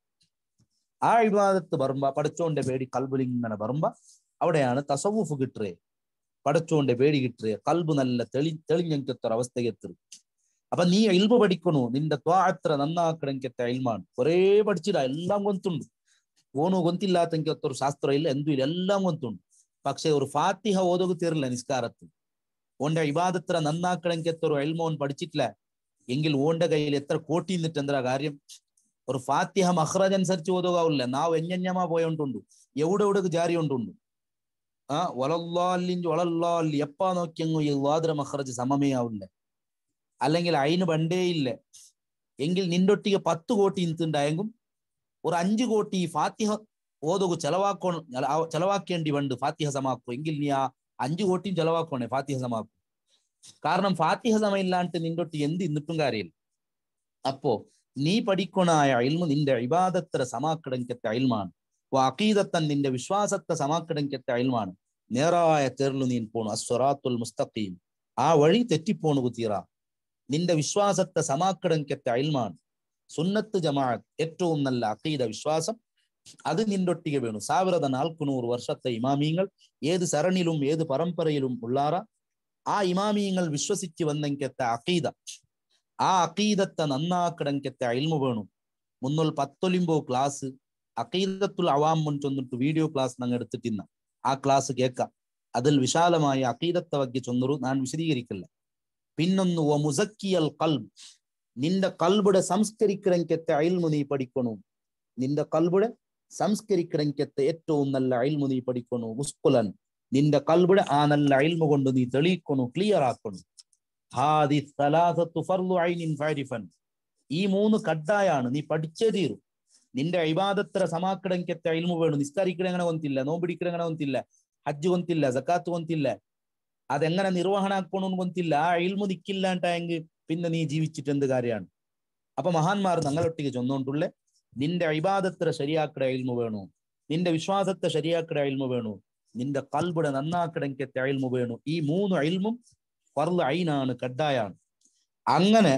ആ ഇബാദത്ത് പറമ്പ പടച്ചോന്റെ പേടി കൽബിൽ ഇങ്ങനെ പറമ്പ അവിടെയാണ് തസവുഫ് കിട്ടുറേ പടച്ചോന്റെ പേടി കിട്ടുറേ കൽബ് നല്ല തെളി തെളിഞ്ഞെങ്കത്തൊരു അവസ്ഥയ്ക്ക് എത്തും അപ്പൊ നീ ഇൽമ പഠിക്കണു നിന്റെ ത്വാത്ര നന്നാക്കണെങ്കത്തെ ഇൽമാണ് കുറേ പഠിച്ചിട എല്ലാം കൊന്തുണ്ട് ಓನು ಗೊಂತಿಲ್ಲಾತಂಗೆ ಒತ್ತರು ಶಾಸ್ತ್ರ ಇಲ್ಲ ಎಂದೂ ಇಲ್ಲ എല്ലാം ಗೊಂತುಂಡು പക്ഷെ ഒരു ഫാത്തിഹ ഓതുക തീരില്ല നിസ്കാരത്ത് ഓന്റെ ഇബാദത്ര നന്നാക്കണമെങ്കിൽ എത്ര എൽമോൻ പഠിച്ചിട്ടില്ല എങ്കിൽ ഓന്റെ കയ്യിൽ എത്ര കോട്ടി നിന്നിട്ട് എന്താ കാര്യം ഒരു ഫാത്തിഹ മഹ്റജ് അനുസരിച്ച് ഓതുകാവില്ല നാവ് എഞ്ഞഞ്ഞമാ പോയോണ്ടുണ്ട് എവിടെ എവിടെ ജാരി ഉണ്ടുണ്ട് ആ ഒലല്ലാലിഞ്ച് ഒളല്ലാലി എപ്പാ നോക്കിയങ്ങു ഈ വാദ്ര മഹ്റജ് സമമേ ആവില്ല അല്ലെങ്കിൽ അയിന് പണ്ടേ ഇല്ല എങ്കിൽ നിന്റെ പത്ത് കോട്ടി നിന്നുണ്ടായെങ്കും ഒരു അഞ്ചു കോಟಿ ഫാത്തിഹ ಓದೋಗು ചെലവാക്കೋ ചെലവാക്കേണ്ടി ഉണ്ട് ഫാത്തിഹ സമാക്കു എങ്കിൽ നീ ആ അഞ്ചു കോട്ടിയും ചെലവാക്കണേ ഫാത്തിഹ സമാക്കു കാരണം ഫാത്തിഹ സമ ഇല്ലാണ്ട് നിന്റൊട്ട് എന്ത് ഇന്നിട്ടും കാര്യമില്ല അപ്പോ നീ പഠിക്കണായ അയൽമു നിന്റെ ഇബാദത്ര സമാക്കിടങ്കത്തെ അയൽമാണ് അക്കീദത്തൻ നിന്റെ വിശ്വാസത്തെ സമാക്കിടങ്കത്തെ അയൽമാണ് നേരായ തേർലു നീൻ പോണു അസ്വറാത്തുൽ മുസ്തഖീം ആ വഴി തെറ്റിപ്പോണു കുത്തീറ നിന്റെ വിശ്വാസത്തെ സമാക്കിടങ്കത്തെ അയൽമാണ് സുന്നത്ത് ജമാഅത്ത് ഏറ്റവും നല്ല അക്കീദ വിശ്വാസം അത് നിന്റൊട്ടിಗೆ വേണം ಸಾವಿರದ ನಾಲ್ಕು ನೂರು ವರ್ಷത്തെ ഇമാമിയങ്ങൾ ഏത് സരണിലും ഏത് പരമ്പരയിലും ഉള്ളാറ ആ ഇമാമിയങ്ങൾ വിശ്വസിച്ച് വന്നെങ്കത്തെ അക്കീദ ആ അക്കീദത്തെ നന്നാക്കിടങ്കത്തെ അയിൽമു വേണം മുന്നൂൽ പത്തൊലിമ്പോ ക്ലാസ് അക്കീദത്തുൽ അവാം മുൻ ചൊന്നിട്ട് വീഡിയോ ക്ലാസ് ഞങ്ങൾ എടുത്തിട്ടിന്ന ആ ക്ലാസ് കേൾക്കാം അതിൽ വിശാലമായ അക്കീദത്തെ ಬಗ್ಗೆ ചൊന്നൊരു ഞാൻ വിശദീകരിക്കില്ല പിന്നൊന്ന് ഒ മുസക്കിയൽ കൽബ് നിന്റെ കൽബുടെ സംസ്കരിക്കണമെങ്കത്തെ അയൽമു നീ പഠിക്കണു നിന്റെ കൽബുടെ സംസ്കരിക്കണമെങ്കത്തെ ഏറ്റവും നല്ല അയൽമു നീ പഠിക്കണു മുസ്കുലൻ നിന്റെ കൽബുടെ ആ നല്ല അയൽമു കൊണ്ട് നീ തെളിയിക്കണു ക്ലിയർ ആക്കണു ഹാദി സലാസത്തു ഫർദു ഐനിൻ ഫാരിഫൻ ഈ മൂന്ന് കഡ്ഡായാണ് നീ പഠിച്ചേ തീരൂ നിന്റെ ഇബാദത്ര സമാക്കിടങ്കത്തെ അയൽമു വേണം നിസ്കരിക്കണങ്ങനെ കൊന്തില്ല നോമ്പിടിക്കണങ്ങനെ കൊന്തില്ല ഹജ്ജ് കൊന്തില്ല സക്കാത്ത് കൊന്തില്ല അതെങ്ങനെ നിർവഹണ ആക്കണമെന്ന് കൊന്തില്ല ആ അയൽമു നിക്കില്ലാണ്ടായെങ്കിൽ പിന്നെ നീ ജീവിച്ചിട്ട് എന്ത് കാര്യമാണ് അപ്പൊ മഹാന്മാർ ഞങ്ങളൊട്ടിക്ക് ചൊന്നോണ്ടുള്ളേ നിന്റെ ഇബാദത്ര ശരിയാക്കട അയൽമു വേണു നിന്റെ വിശ്വാസത്തെ ശരിയാക്കട അയൽമു വേണു നിന്റെ കൽബുടെ നന്നാക്കടങ്കത്തെ അയൽമു വേണു ഈ മൂന്ന് അയൽമും ഫർള് ഐനാണ് കഡ്ഡായാണ് അങ്ങനെ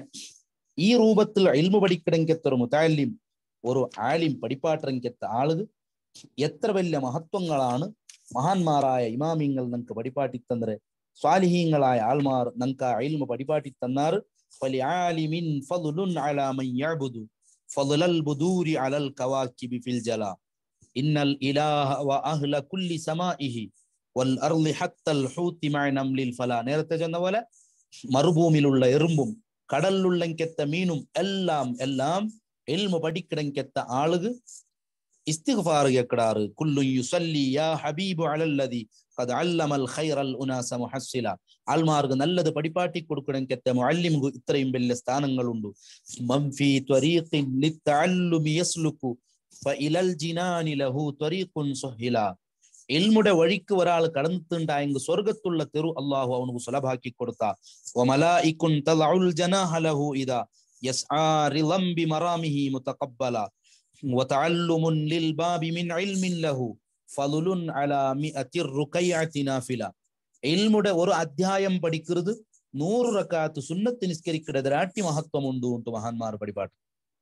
ഈ രൂപത്തിൽ അയൽമു പഠിക്കണമെങ്കത്തെ ഒരു മുത്താലിം ഒരു ആലിം പഠിപ്പാട്ടറങ്കത്തെ ആളുകൾ എത്ര വലിയ മഹത്വങ്ങളാണ് മഹാന്മാരായ ഇമാമിങ്ങൾ നമുക്ക് പഠിപ്പാട്ടി തന്നരെ സ്വാലിഹീങ്ങളായ ആൾമാർ നമുക്ക് ആ അയൽമ പഠിപ്പാട്ടി തന്നാറ് فلعالم فضل على من يعبد فضل البدور على الكواكب في الجلا إن الإله وأهل كل سمائه والأرض حتى الحوت مع نمل الفلا നേരത്തെ ചെന്ന പോലെ മറുഭൂമിയിലുള്ള എറുമ്പും കടലിലുള്ളെങ്കെത്ത മീനും എല്ലാം എല്ലാം എൽമ പഠിക്കണമെങ്കെത്ത ആളുകൾ ഇസ്തിഗ്ഫാർ കേക്കടാറ് കുല്ലു യുസല്ലി യാ ഹബീബു അലല്ലദി ഖദ് അല്ലമൽ ഖൈറൽ ഉനാസ മുഹസ്സില ആൾമാർക്ക് നല്ലത് പഠിപ്പാട്ടി കൊടുക്കണമെങ്കിൽ മുഅല്ലിമുക്ക് ഇത്രയും വലിയ സ്ഥാനങ്ങളുണ്ട് മൻ ഫീ ത്വരീഖിൻ ലിത്തഅല്ലുമി യസ്ലുകു ഫഇലൽ ജിനാനി ലഹു ത്വരീഖുൻ സുഹില ഇൽമുടെ വഴിക്ക് ഒരാൾ കടന്നിട്ടുണ്ടായെങ്കിൽ സ്വർഗത്തുള്ള തെരു അള്ളാഹു അവനക്ക് സുലഭാക്കി കൊടുത്ത വമലായിക്കുൻ തലഉൽ ജനാഹ ലഹു ഇദാ യസ്ആ റിളം ബിമറാമിഹി മുതഖബ്ബല وتعلم للباب من علم له ഫലുലുൻ അലാ മിഅത്തിർ റുകയ്യത്തി നാഫില ഇൽമുടെ ഒരു അധ്യായം പഠിക്കുന്നത് നൂറ് റക്കാത്ത് സുന്നത്ത് നിസ്കരിക്കിടതിരാട്ടി മഹത്വം ഉണ്ട് ഉണ്ട് മഹാന്മാർ പടിപാട്ട്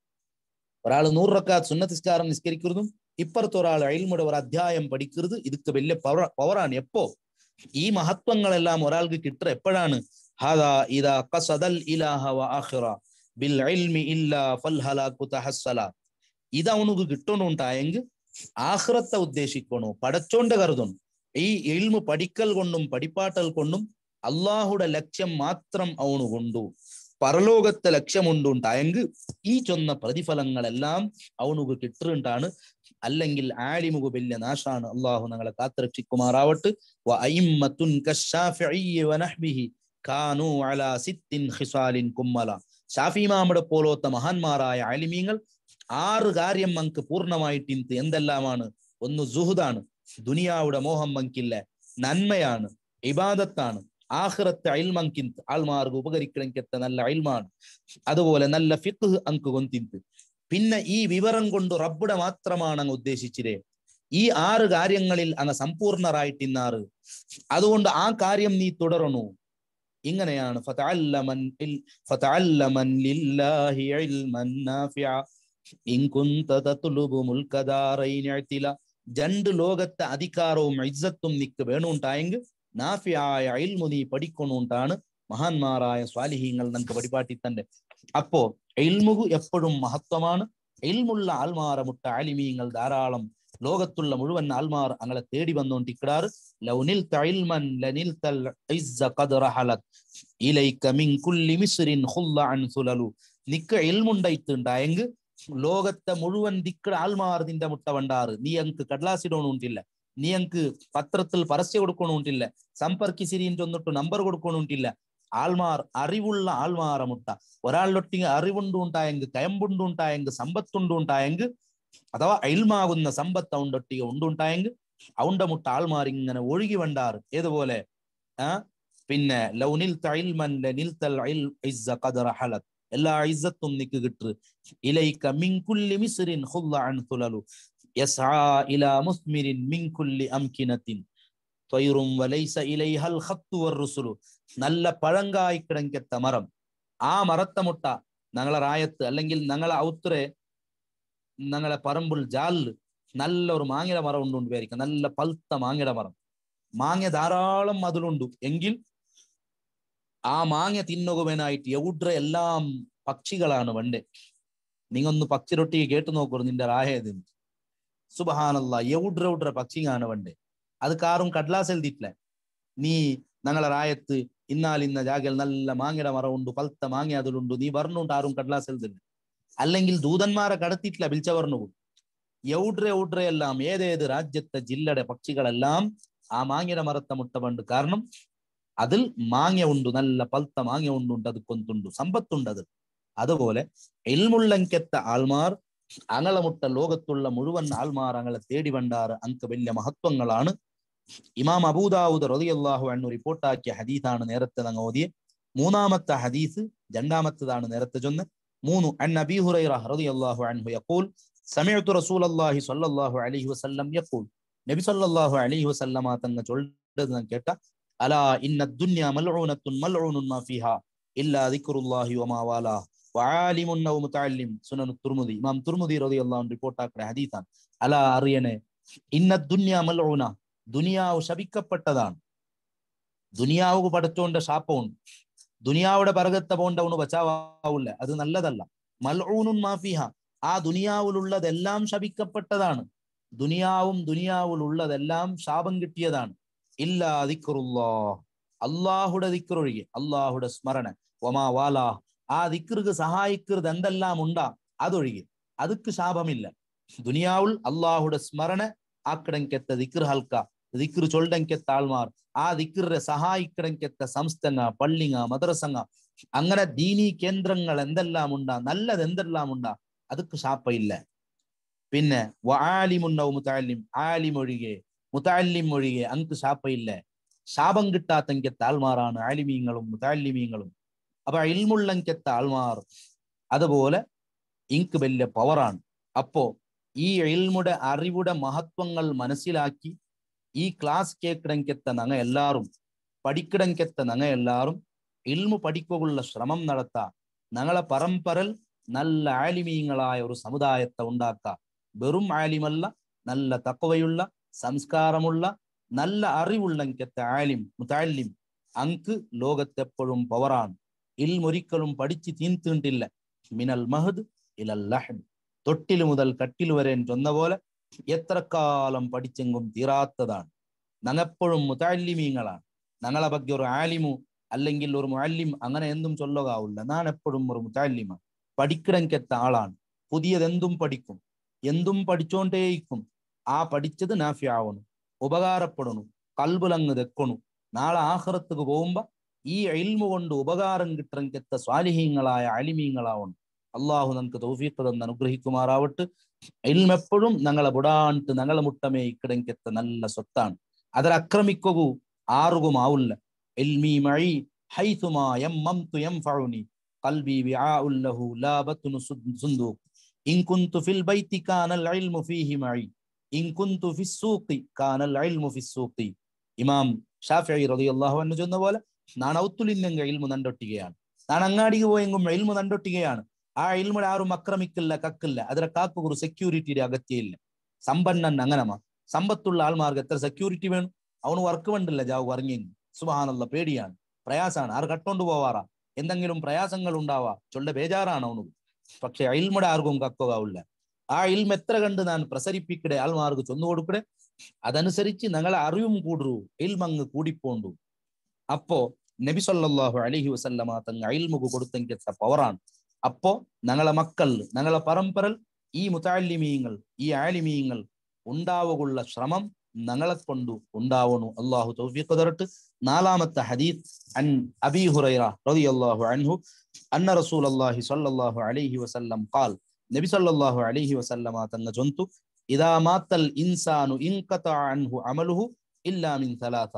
ഒരാൾ നൂറ് റക്കാത്ത് സുന്നത്ത് നിസ്കാരം നിസ്കരിക്കുന്നതും ഇപ്പുറത്ത് ഒരാൾ അയൽമുടെ ഒരു അധ്യായം പഠിക്കരുത് ഇതൊക്കെ വലിയ പവർ പവറാണ് എപ്പോ ഈ മഹത്വങ്ങളെല്ലാം ഒരാൾക്ക് കിട്ടുക എപ്പോഴാണ് ഹാദാ ഇദാ ഖസദൽ ഇലാഹ വ ആഖിറ ബിൽ ഇൽമി ഇല്ലാ ഫൽ ഹലാകു തഹസ്സല ഇത് അവനുക്ക് കിട്ടണുണ്ടായെങ്കിൽ ആഹ്റത്തെ ഉദ്ദേശിക്കണോ പടച്ചോണ്ട് കരുതണം ഈ ഇൽമു പഠിക്കൽ കൊണ്ടും പഠിപ്പാട്ടൽ കൊണ്ടും അള്ളാഹുടെ ലക്ഷ്യം മാത്രം അവന് കൊണ്ടു പരലോകത്തെ ലക്ഷ്യമുണ്ടുണ്ടായെങ്കിൽ ഈ ചൊന്ന പ്രതിഫലങ്ങളെല്ലാം അവനുക്ക് കിട്ടുന്നുണ്ടാണ് അല്ലെങ്കിൽ ആലിമുകു വലിയ നാശാണ് അള്ളാഹു ഞങ്ങളെ കാത്തുരക്ഷിക്കുമാറാവട്ട് വഅയിമ്മത്തുൻ കശ്ശാഫിഇയ്യി വനഹ്ബിഹി കാനു അലാ സിത്തിൻ ഖിസാലിൻ കുമ്മല ഷാഫി ഇമാമുടെ പോലത്തെ മഹാന്മാരായ ആലിമീങ്ങൾ ആറ് കാര്യം മങ്ക് പൂർണ്ണമായിട്ട് ഇന്ന് എന്തെല്ലാമാണ് ഒന്ന് സുഹുദാണ് ദുനിയാവുടെ മോഹം മങ്കില്ല നന്മയാണ് ഇബാദത്താണ് ആഹ്റത്തെ അയൽമങ്കിന്ത് ആൾമാർക്ക് ഉപകരിക്കണമെങ്കത്തെ നല്ല അയൽമാണ് അതുപോലെ നല്ല ഫിഖ് അങ്ക് കൊന്തിന്ത് പിന്നെ ഈ വിവരം കൊണ്ട് റബ്ബുടെ മാത്രമാണ് അങ്ങ് ഉദ്ദേശിച്ചിരേ ഈ ആറ് കാര്യങ്ങളിൽ അങ്ങ് സമ്പൂർണരായിട്ട് ഇന്നാറ് അതുകൊണ്ട് ആ കാര്യം നീ തുടരണു ഇങ്ങനെയാണ് ഫതഅല്ലമൻ ഇൽ- ഫതഅല്ലമൻ ലില്ലാഹി ഇൽമൻ നാഫിഅ ഇൻ കുന്ത തത്ലുബു മുൽക ദാറൈൻ ഇഅ്തില രണ്ട് ലോകത്തെ അധികാരവും ഇജ്ജത്തും നിക്ക് വേണുണ്ടായെങ്കിൽ നാഫിയായ ഇൽമു നീ പഠിക്കണുണ്ടാണ് മഹാന്മാരായ സ്വാലിഹീങ്ങൾ നമുക്ക് പഠിപ്പാട്ടി തന്നെ അപ്പോ ഇൽമുകു എപ്പോഴും മഹത്വമാണ് ഇൽമുള്ള ആൽമാറ മുട്ട ആലിമീങ്ങൾ ധാരാളം ലോകത്തുള്ള മുഴുവൻ ആൽമാർ അങ്ങളെ തേടി വന്നോണ്ടിക്കിടാറ് ലൗനിൽ തഇൽമൻ ലനിൽ തൽ ഇസ്സ ഖദ് റഹലത് ഇലൈക മിൻ കുല്ലി മിസ്രിൻ ഖുല്ല അൻ സുലലു നിക്ക് ഇൽമുണ്ടായിട്ടുണ്ടായെങ്കിൽ ലോകത്തെ മുഴുവൻ ദിക്കട ആൽമാർ നിന്റെ മുട്ട വണ്ടാറ് നീ അങ്ക് കടലാസിടോണുണ്ടില്ല നീ അങ്ക് പത്രത്തിൽ പരസ്യം കൊടുക്കണുണ്ടില്ല സമ്പർക്കിസിരിൻ ചൊന്നിട്ട് നമ്പർ കൊടുക്കണുണ്ടില്ല ആൾമാർ അറിവുള്ള ആൾമാറ മുട്ട ഒരാളിലൊട്ടിങ്ങ അറിവുണ്ടുണ്ടായെങ്കിൽ കയമ്പുണ്ടുണ്ടായെങ്കിൽ സമ്പത്തുണ്ടുണ്ടായെങ്കിൽ അഥവാ അയൽമാകുന്ന സമ്പത്ത് അവണ്ടൊട്ടിക ഉണ്ടുണ്ടായെങ്കിൽ അവണ്ട മുട്ട ആൾമാർ ഇങ്ങനെ ഒഴുകി വണ്ടാറ് ഏതുപോലെ ആ പിന്നെ ലൗനിൽ തൈൽമൻ ലനിൽ തൽ ഇസ്സ ഖദറ ഹലത് എല്ലാ ഇസ്സത്തും നിക്ക് കിട്ടു ഇലൈക മിൻ കുല്ലി മിസ്രിൻ ഖുല്ല അൻ തുലലു യസ്ആ ഇലാ മുസ്മിരിൻ മിൻ കുല്ലി അംകിനത്തിൻ ത്വയ്റും വലൈസ ഇലൈഹൽ ഖത്തു വറുസുലു നല്ല പഴങ്കായി കിടങ്കത്ത മരം ആ മരത്തെ മുട്ട ഞങ്ങളെ റായത്ത് അല്ലെങ്കിൽ ഞങ്ങളെ ഔത്തറെ ഞങ്ങളെ പറമ്പിൽ ജാലില് നല്ല ഒരു മാങ്ങയുടെ മരം ഉണ്ട് വിചാരിക്കാം നല്ല പഴുത്ത മാങ്ങയുടെ മരം മാങ്ങ ധാരാളം അതിലുണ്ട് എങ്കിൽ ആ മാങ്ങ തിന്നുകുവനായിട്ട് എവിടെ എല്ലാം പക്ഷികളാണ് വണ്ടേ നിങ്ങൊന്ന് പക്ഷി റൊട്ടി കേട്ടു നോക്കൂ നിന്റെ റായതിന് സുബഹാനല്ല എവിടെ എവിടെ പക്ഷിങ്ങാണ് വണ്ടേ അത് കാറും കടലാസ് എഴുതിയിട്ടില്ല നീ ഞങ്ങളെ റായത്ത് ഇന്നാൽ ഇന്ന ജാഗൽ നല്ല മാങ്ങയുടെ മരം ഉണ്ട് പൽത്ത മാങ്ങ അതിലുണ്ട് നീ പറഞ്ഞുണ്ട് ആരും കടലാസ് എഴുതില്ല അല്ലെങ്കിൽ ദൂതന്മാരെ കടത്തിയിട്ടില്ല വിളിച്ചവർന്നു എവിടെ എവിടെ എല്ലാം ഏതേത് രാജ്യത്തെ ജില്ലയുടെ പക്ഷികളെല്ലാം ആ മാങ്ങയുടെ മരത്തെ മുട്ട പണ്ട് കാരണം അതിൽ മാങ്ങ ഉണ്ട് നല്ല പൽത്ത മാങ്ങ ഉണ്ട് അത് കൊന്തുണ്ട് സമ്പത്തുണ്ട് അതിൽ അതുപോലെ എൽമുള്ളങ്കെത്ത ആൾമാർ അങ്ങളെ മുട്ട ലോകത്തുള്ള മുഴുവൻ ആൾമാർ അങ്ങളെ തേടി വണ്ടാറ് അങ്ക് വലിയ മഹത്വങ്ങളാണ് ഇമാം അബൂദാവൂദ് റളിയല്ലാഹു അൻഹു റിപ്പോർട്ടാക്കിയ ഹദീസാണ് നേരത്തെ ഞങ്ങൾ ഓതിയ മൂന്നാമത്തെ ഹദീസ് രണ്ടാമത്തേതാണ് നേരത്തെ ചൊന്ന് മൂന്ന് അൻ അബീ ഹുറൈറ റളിയല്ലാഹു അൻഹു യഖൂൽ സമിഅതു റസൂലല്ലാഹി സ്വല്ലല്ലാഹു അലൈഹി വസല്ലം യഖൂൽ നബി സല്ലല്ലാഹു അലൈഹി വസല്ലമ തങ്ങ ചൊല്ലത് ഞാൻ കേട്ട അലാ ഇന്ന ദുനിയ മൽഊനത്തുൻ മൽഊനുൻ മാ ഫീഹാ ഇല്ലാ ദിക്റുല്ലാഹി വമാ വാലാ വആലിമുൻ ഔ മുതഅല്ലിം സുനൻ തുർമുദി ഇമാം തുർമുദി റളിയല്ലാഹു അൻഹു റിപ്പോർട്ടാക്കിയ ഹദീസാണ് അലാ അറിയണേ ഇന്ന ദുനിയ മൽഊന ദുനിയാവ് ശപിക്കപ്പെട്ടതാണ് ദുനിയാവ് പടച്ചോണ്ട ശാപമുണ്ട് ദുനിയാവുടെ പറകത്തെ പോണ്ടവണ് ബച്ചാവില്ല അത് നല്ലതല്ല മൽഊനുൻ മാഫിഹ ആ ദുനിയാവിലുള്ളതെല്ലാം ശപിക്കപ്പെട്ടതാണ് ദുനിയാവും ദുനിയാവിലുള്ളതെല്ലാം ശാപം കിട്ടിയതാണ് ഇല്ലാ ദിക്റുല്ലാ അള്ളാഹുടെ ദിക്റൊഴികെ അള്ളാഹുടെ സ്മരണ ഒമാ വാലാ ആ ദിക്റുക്ക് സഹായിക്കരുത് എന്തെല്ലാം ഉണ്ടാ അതൊഴികെ അതുക്ക് ശാപമില്ല ദുനിയാവുൽ അള്ളാഹുടെ സ്മരണ ആക്കിടങ്കെത്ത ദിക്ർ ഹൽക്ക ദിക്ർ ചൊല്ലങ്കെത്ത ആൾമാർ ആ ദിക്റിനെ സഹായിക്കിടങ്കെത്ത സംസ്ഥങ്ങ പള്ളിങ്ങ മദ്രസങ്ങ അങ്ങനെ ദീനി കേന്ദ്രങ്ങൾ എന്തെല്ലാം ഉണ്ടാ നല്ലത് എന്തെല്ലാം ഉണ്ടാ അതുക്ക് ശാപ്പയില്ല പിന്നെ ആലിമുണ്ടാവും മുത്താലിം ആലിം ഒഴികെ മുത്താലിം ഒഴികെ അങ്ക് ശാപ്പയില്ല ശാപം കിട്ടാത്തങ്കെത്ത ആൾമാറാണ് ആലിമീങ്ങളും മുത്താലിമീങ്ങളും അപ്പൊ ഇൽമുള്ളങ്കെത്ത ആൾമാർ അതുപോലെ ഇങ്ക് വലിയ പവറാണ് അപ്പോ ഈ ഇൽമുടെ അറിവുടെ മഹത്വങ്ങൾ മനസ്സിലാക്കി ഈ ക്ലാസ് കേക്കിടങ്കെത്ത നങ്ങ എല്ലാരും പഠിക്കിടങ്കെത്ത നങ്ങ എല്ലാരും ഇൽമു പഠിക്കുള്ള ശ്രമം നടത്താ ഞങ്ങളെ പരമ്പരൽ നല്ല ആലിമീങ്ങളായ ഒരു സമുദായത്തെ ഉണ്ടാക്ക വെറും ആലിമല്ല നല്ല തക്കവയുള്ള സംസ്കാരമുള്ള നല്ല അറിവുള്ളങ്കത്തെ ആലിം മുതാലിം അങ്ക് ലോകത്തെപ്പോഴും പവറാണ് ഇൽമൊരിക്കലും പഠിച്ച് തീർത്തിട്ടില്ല മിനൽ മഹദ് ഇലൽ ലഹദ് തൊട്ടിൽ മുതൽ കട്ടിൽ വരെ ചൊന്ന പോലെ എത്ര കാലം പഠിച്ചെങ്കും തീരാത്തതാണ് ഞങ്ങെപ്പോഴും മുതാലിമീങ്ങളാണ് ഞങ്ങളെ ಬಗ್ಗೆ ഒരു ആലിമു അല്ലെങ്കിൽ ഒരു മുഅല്ലിം അങ്ങനെ എന്തും ചൊല്ലുകാവില്ല ഞാൻ എപ്പോഴും ഒരു മുതാലിമ പഠിക്കണമെങ്കെത്ത ആളാണ് പുതിയതെന്തും പഠിക്കും എന്തും പഠിച്ചോണ്ടേയിരിക്കും ആ പഠിച്ചത് നാഫിയാവണം ഉപകാരപ്പെടണം കൽബുലങ്ങ് തെക്കണു നാളെ ആഹ്റത്തുക്ക് പോകുമ്പോ ഈ ഇൽമു കൊണ്ട് ഉപകാരം കിട്ടണമെങ്കെത്ത സ്വാലിഹീങ്ങളായ അലിമീങ്ങളാവണം അള്ളാഹു നമുക്ക് തൗഫീഖ് തന്ന് അനുഗ്രഹിക്കുമാറാവട്ട് ഇൽമ എപ്പോഴും ഞങ്ങളെ ബുടാണ്ട് ഞങ്ങളെ മുട്ടമേ ഇക്കിടങ്കെത്ത നല്ല സ്വത്താണ് അതിൽ അക്രമിക്കൂ ആറുകുമാവില്ല ഇൽമി മഴി ഹൈതുമാ യമ്മംതു യംഫഉനി قلبي وعاء له لا بطن صندوق إن كنت في البيت كان العلم فيه معي إن كنت في السوق كان العلم في السوق ഇമാം ഷാഫി റളിയല്ലാഹു അൻഹു ചൊന്ന പോലെ ഞാൻ ഔത്തുലിന്നെങ്ക ഇൽമു നണ്ടൊട്ടികയാണ് ഞാൻ അങ്ങാടിക്ക് പോയെങ്കും ഇൽമു നണ്ടൊട്ടികയാണ് ആ ഇൽമുടെ ആരും അക്രമിക്കില്ല കക്കില്ല അതിലെ കാക്കുക ഒരു സെക്യൂരിറ്റിയുടെ അഗത്യമില്ല സമ്പന്നൻ അങ്ങനമാ സമ്പത്തുള്ള ആൾമാർക്ക് എത്ര സെക്യൂരിറ്റി വേണം അവന് വർക്ക് വേണ്ടില്ല ജാവ് പറഞ്ഞെങ്കിൽ സുബഹാനുള്ള പേടിയാണ് പ്രയാസാണ് ആർ കട്ടോണ്ട് പോവാറാ എന്തെങ്കിലും പ്രയാസങ്ങൾ ഉണ്ടാവാ ചൊല്ല ബേജാറാണ് അവന് പക്ഷെ അയിൽമുടെ ആർക്കും കക്കുകാവില്ല ആ ഇൽമ എത്ര കണ്ട് ഞാൻ പ്രസരിപ്പിക്കടെ ആൾമാർക്ക് ചൊന്നു കൊടുക്കടെ അതനുസരിച്ച് ഞങ്ങളെ അറിവും കൂടൂ ഇൽമങ്ങ് കൂടിപ്പോണ്ടു അപ്പോ നബി സല്ലല്ലാഹു അലൈഹി വസല്ലമ തങ്ങ ഇൽമുക്ക് കൊടുത്തെങ്കിത്ത പവറാണ് അപ്പോ ഞങ്ങളെ മക്കൾ ഞങ്ങളെ പരമ്പരൽ ഈ മുതാലിമീങ്ങൾ ഈ ആലിമീങ്ങൾ ഉണ്ടാവുകയുള്ള ശ്രമം ഞങ്ങളെ കൊണ്ട് ഉണ്ടാവണു അള്ളാഹു തൗഫീഖ് തരട്ട് നാലാമത്തെ ഹദീസ് അൻ അബി ഹുറൈറ റളിയല്ലാഹു അൻഹു അന്ന റസൂലല്ലാഹി സ്വല്ലല്ലാഹു അലൈഹി വസല്ലം ഖാൽ നബി സല്ലല്ലാഹു അലൈഹി വസല്ലമ തങ്ങ ചൊന്തു ഇദാ മാത്തൽ ഇൻസാനു ഇൻഖത അൻഹു അമലുഹു ഇല്ലാ മിൻ സലാസ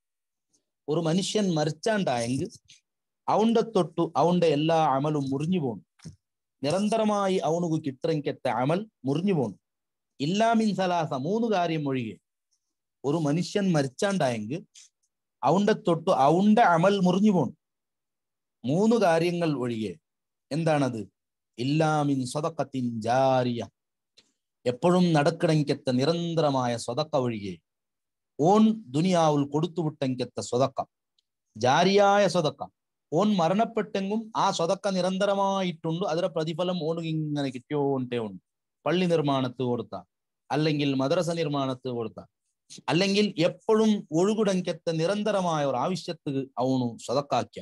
ഒരു മനുഷ്യൻ മരിച്ചാണ്ടായെങ്കിൽ അവന്റെ തൊട്ടു അവന്റെ എല്ലാ അമലും മുറിഞ്ഞു പോണു നിരന്തരമായി അവനുക്ക് കിട്ടറെങ്കെത്ത അമൽ മുറിഞ്ഞു പോണു ഇല്ലാമിൻ സലാസ മൂന്ന് കാര്യം ഒഴികെ ഒരു മനുഷ്യൻ മരിച്ചാണ്ടായെങ്കിൽ അവന്റെ തൊട്ടു അവന്റെ അമൽ മുറിഞ്ഞു പോണു മൂന്ന് കാര്യങ്ങൾ ഒഴികെ എന്താണത് ഇല്ലാമിൻ സ്വതക്കത്തിൻ ജാരിയ എപ്പോഴും നടക്കണമെങ്കെത്ത നിരന്തരമായ സ്വതക്ക ഒഴികെ ഓൻ ദുനിയാവിൽ കൊടുത്തുവിട്ടെങ്കെത്ത സ്വതക്ക ജാരിയായ സ്വതക്ക ഓൻ മരണപ്പെട്ടെങ്കും ആ സ്വതക്ക നിരന്തരമായിട്ടുണ്ട് അതിന്റെ പ്രതിഫലം ഓൺ ഇങ്ങനെ കിട്ടിയോണ്ടേ ഉണ്ട് പള്ളി നിർമ്മാണത്ത് കൊടുത്ത അല്ലെങ്കിൽ മദ്രസ നിർമ്മാണത്ത് കൊടുത്ത അല്ലെങ്കിൽ എപ്പോഴും ഒഴുകുടങ്കെത്ത നിരന്തരമായ ഒരു ആവശ്യത്തിന് അവണു സ്വതക്കാക്കിയ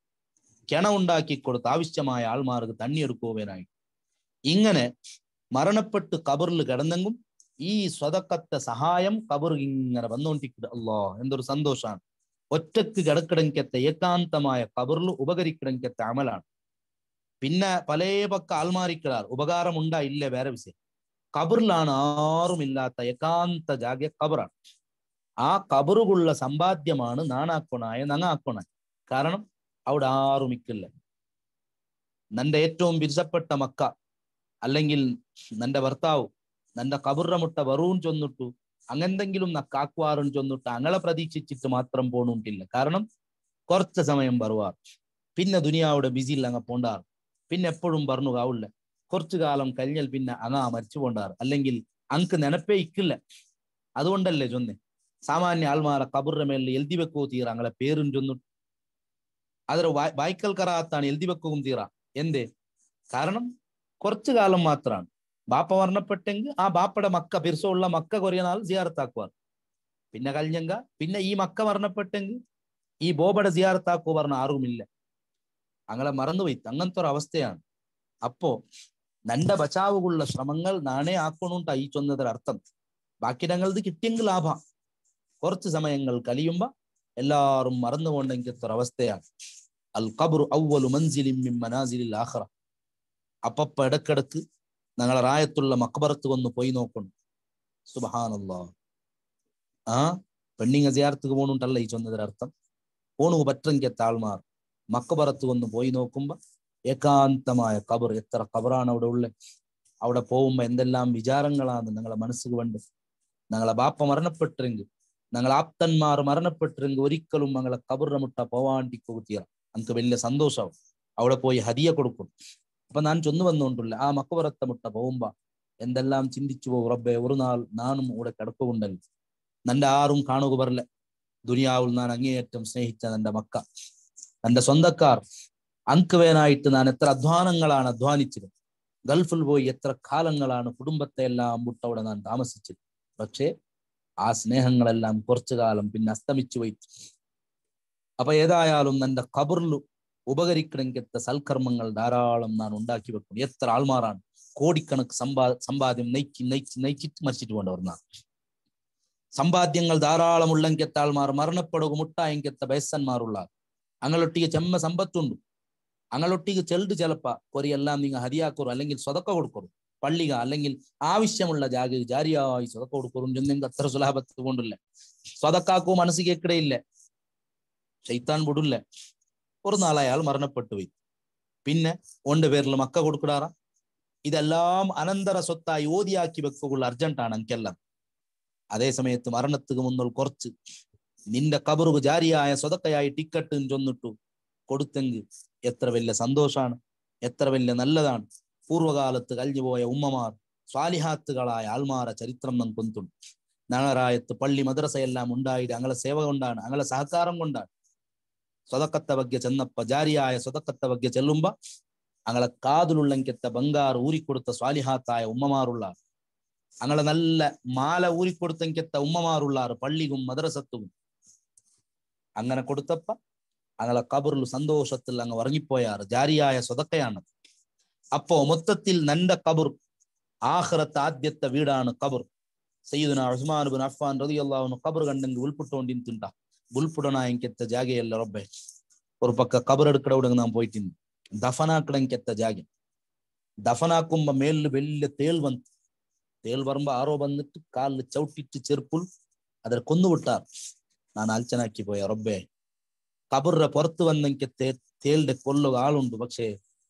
കിണ ഉണ്ടാക്കി കൊടുത്ത ആവശ്യമായ ആൾമാർക്ക് തണ്ണിയെടുക്കുവാനായി ഇങ്ങനെ മരണപ്പെട്ട് കബറിൽ കിടന്നെങ്കും ഈ സ്വതക്കത്തെ സഹായം കബർ ഇങ്ങനെ വന്നുകൊണ്ടിരിക്കുന്നത് അല്ലോ എന്തൊരു സന്തോഷമാണ് ഒറ്റക്ക് കിടക്കിടങ്കത്തെ ഏകാന്തമായ കബറിൽ ഉപകരിക്കിടങ്കത്തെ അമലാണ് പിന്നെ പല പക്ക ആൽമാരിക്കിടാർ ഉപകാരം ഉണ്ടാ ഇല്ല വേറെ വിഷയം കബറിലാണ് ആറുമില്ലാത്ത ഏകാന്ത ജാഗ്യ കബറാണ് ആ കബറുകുള്ള സമ്പാദ്യമാണ് നാണാക്കൊണായ നങ്ങാക്കൊണായ കാരണം അവിടെ ആറും മിക്കില്ല നന്റെ ഏറ്റവും ബിരുസപ്പെട്ട മക്ക അല്ലെങ്കിൽ നന്റെ ഭർത്താവ് നന്റെ കബറിന്റെ മുട്ട വെറൂൻ ചൊന്നിട്ടു അങ്ങെന്തെങ്കിലും കാക്കുവാറും ചൊന്നിട്ട് അങ്ങളെ പ്രതീക്ഷിച്ചിട്ട് മാത്രം പോണുണ്ടില്ല കാരണം കുറച്ച് സമയം ബറുവാർ പിന്നെ ദുനിയാവുടെ ബിസിയിൽ അങ്ങ് പോണ്ടാർ പിന്നെ എപ്പോഴും പറഞ്ഞു കാവില്ല കുറച്ചു കാലം കഴിഞ്ഞാൽ പിന്നെ അങ്ങാ മരിച്ചു പോണ്ടാർ അല്ലെങ്കിൽ അങ്ക് നെനപ്പേ ഇക്കില്ല അതുകൊണ്ടല്ലേ ചൊന്നെ സാമാന്യ ആൾമാരെ കബറിന്റെ മേലിൽ എഴുതി വെക്കോ തീറ അങ്ങളെ പേരും ചൊന്നിട്ടു ಅದರ ವಾಯ್ಕಲ್ ಕರಾತಾണ് എഴുതി വെക്കും തീറ എന്തേ കാരണം കുറച്ചു കാലം മാത്രമാണ് ബാപ്പ മരണപ്പെട്ടെങ്കിൽ ആ ബാപ്പയുടെ മക്ക പിർസമുള്ള മക്ക കുറേ നാൾ സിയാറത്താക്കുവാർ പിന്നെ കഴിഞ്ഞെങ്ക പിന്നെ ഈ മക്ക മരണപ്പെട്ടെങ്കിൽ ഈ ബോബയുടെ സിയാറത്താക്കോ പറഞ്ഞ ആറുമില്ല അങ്ങനെ മറന്നുപോയി അങ്ങനത്തെ ഒരു അവസ്ഥയാണ് അപ്പോ നന്റെ ബച്ചാവുള്ള ശ്രമങ്ങൾ നാണേ ആക്കണുണ്ട ഈ ചൊന്നതിൽ അർത്ഥം ബാക്കി ഞങ്ങളത് കിട്ടിയെങ്കിൽ ലാഭം കുറച്ച് സമയങ്ങൾ കഴിയുമ്പോ എല്ലാവരും മറന്നു പോകണ്ടെങ്കിൽ അവസ്ഥയാണ് അൽ ഖബറു അവലു മൻസിലിൻ മിൻ മനാസിലിൽ ആഖിറ അപ്പപ്പ ഇടക്കിടക്ക് ഞങ്ങളെ റായത്തുള്ള മക്ബറത്ത് വന്ന് പോയി നോക്കണം സുബഹാനല്ലാ ആ പെണ്ണിങ്ങ സിയാർത്തുക്ക് പോണുണ്ടല്ല ഈ ചൊന്നതിൽ അർത്ഥം പോണു പറ്റെങ്കിൽ താൾമാർ മക്ബറത്ത് വന്ന് പോയി നോക്കുമ്പോ ഏകാന്തമായ കബർ എത്ര കബറാണ് അവിടെ ഉള്ളത് അവിടെ പോകുമ്പോ എന്തെല്ലാം വിചാരങ്ങളാണ് ഞങ്ങളെ മനസ്സിൽ വേണ്ട ഞങ്ങളെ ബാപ്പ മരണപ്പെട്ടെങ്കിൽ ഞങ്ങൾ ആപ്തന്മാർ മരണപ്പെട്ടെങ്കിൽ ഒരിക്കലും ഞങ്ങളെ കബറിനെ മുട്ട പോവാണ്ടി കൂത്തിയ എനിക്ക് വലിയ സന്തോഷവും അവിടെ പോയി ഹദിയ കൊടുക്കും അപ്പൊ ഞാൻ ചൊന്നു വന്നുകൊണ്ടില്ല ആ മക്കവറത്ത മുട്ട പോകുമ്പോ എന്തെല്ലാം ചിന്തിച്ചു പോകും റബ്ബെ ഒരു നാൾ നാനും ഇവിടെ കിടക്കുന്നുണ്ടല്ലോ നന്റെ ആറും കാണുക പറല ദുനിയാവിൽ ഞാൻ അങ്ങേയറ്റം സ്നേഹിച്ച നന്റെ മക്ക നന്റെ സ്വന്തക്കാർ അങ്കുവേനായിട്ട് ഞാൻ എത്ര അധ്വാനങ്ങളാണ് അധ്വാനിച്ചത് ഗൾഫിൽ പോയി എത്ര കാലങ്ങളാണ് കുടുംബത്തെ എല്ലാം വിട്ടവിടെ ഞാൻ താമസിച്ചത് പക്ഷേ ആ സ്നേഹങ്ങളെല്ലാം കുറച്ചു കാലം പിന്നെ അസ്തമിച്ചു പോയി അപ്പൊ ഏതായാലും നന്റെ ഖബറിൽ ഉപകരിക്കണമെങ്കിൽ സൽക്കർമ്മങ്ങൾ ധാരാളം ഞാൻ ഉണ്ടാക്കി വെക്കും എത്ര ആൾമാറാണ് കോടിക്കണക്ക് സമ്പാ സമ്പാദ്യം നയിച്ച് നയിച്ച് നയിച്ചിട്ട് മരിച്ചിട്ട് കൊണ്ടുവരുന്ന സമ്പാദ്യങ്ങൾ ധാരാളം ഉള്ളെങ്കെത്ത ആൾമാർ മരണപ്പെടുക മുട്ടായെങ്കെത്ത ബയസ്സന്മാരുള്ള അങ്ങളൊട്ടിಗೆ ചെമ്മ സമ്പത്തുണ്ട് അങ്ങളൊട്ടിಗೆ ചെൽഡ് ചിലപ്പ കൊറിയെല്ലാം നിങ്ങൾ ഹരിയാക്കോറും അല്ലെങ്കിൽ സ്വതക്ക കൊടുക്കറും പള്ളിക അല്ലെങ്കിൽ ആവശ്യമുള്ള ജാഗ ജാരിയായി സ്വതക്ക കൊടുക്കറും ചെന്നെങ്കിൽ അത്ര സുലാഭത്ത് കൊണ്ടില്ല സ്വതക്കാക്കോ മനസ്സിൽ കേക്കിടയില്ല ചൈത്താൻ വിടില്ല ഒരു നാൾ അയാൾ മരണപ്പെട്ടു പോയി പിന്നെ ഒണ്ട് പേരിൽ മക്ക കൊടുക്കിടാറ ഇതെല്ലാം അനന്തര സ്വത്തായി ഓതിയാക്കി വെക്കുള്ള അർജന്റാണ് എനിക്കെല്ലാം അതേ സമയത്ത് മരണത്തിന് മുന്നിൽ കുറച്ച് നിന്റെ കബറുക ജാരിയായ സ്വതക്കയായി ടിക്കറ്റ് ചൊന്നിട്ടു കൊടുത്തെങ്കിൽ എത്ര വലിയ സന്തോഷാണ് എത്ര വലിയ നല്ലതാണ് പൂർവ്വകാലത്ത് കഴിഞ്ഞുപോയ ഉമ്മമാർ സ്വാലിഹാത്തുകളായ ആൾമാര ചരിത്രം നമുക്ക് കൊന്തുണ്ട് നഗറായത്ത് പള്ളി മദ്രസയെല്ലാം ഉണ്ടായിട്ട് അങ്ങളെ സേവ കൊണ്ടാണ് അങ്ങളെ സഹകാരം കൊണ്ടാണ് സ്വതക്കത്തെ ಬಗ್ಗೆ ചെന്നപ്പ ജാരിയായ സ്വതക്കത്തെ ಬಗ್ಗೆ ചെല്ലുമ്പ അങ്ങളെ കാതിലുള്ളെങ്കത്തെ ബംഗാർ ഊരിക്കൊടുത്ത സ്വാലിഹാത്തായ ഉമ്മമാറുള്ള അങ്ങളെ നല്ല മാല ഊരിക്കൊടുത്തെങ്കത്തെ ഉമ്മമാറുള്ളാറ് പള്ളിയും മദ്രസത്തും അങ്ങനെ കൊടുത്തപ്പ അങ്ങളെ കബറിൽ സന്തോഷത്തിൽ അങ്ങ് ഉറങ്ങിപ്പോയാറ് ജാരിയായ സ്വതക്കയാണ് അപ്പോ മൊത്തത്തിൽ നന്റെ കബർ ആഹ്റത്തെ ആദ്യത്തെ വീടാണ് കബർ സയ്യിദുന ഉസ്മാൻ ബിൻ അഫ്ഫാൻ റളിയല്ലാഹു കബർ കണ്ടെങ്കിൽ ഉൾപ്പെട്ടുകൊണ്ടിരുന്നുണ്ട ഉൾപ്പെടണ എനിക്കെത്ത ജാഗയല്ല റബ്ബെ ഒരു പക്ക കബർ എടുക്കടവിടെ നാം പോയിട്ടുണ്ട് ദഫനാക്കട എനിക്കെത്ത ജാഗ ദഫനാക്കുമ്പോ മേലിൽ വലിയ തേൾ വന്നു തേൾ വരുമ്പോ ആരോ വന്നിട്ട് കാലിൽ ചവിട്ടിട്ട് ചെറുപ്പുൾ അതിൽ കൊന്നുവിട്ടാർ ഞാൻ അൽച്ചനാക്കി പോയ റബ്ബെ കബറിന്റെ പുറത്ത് വന്നെങ്കിൽ തേ തേളിന്റെ കൊല്ലുക ആളുണ്ട് പക്ഷേ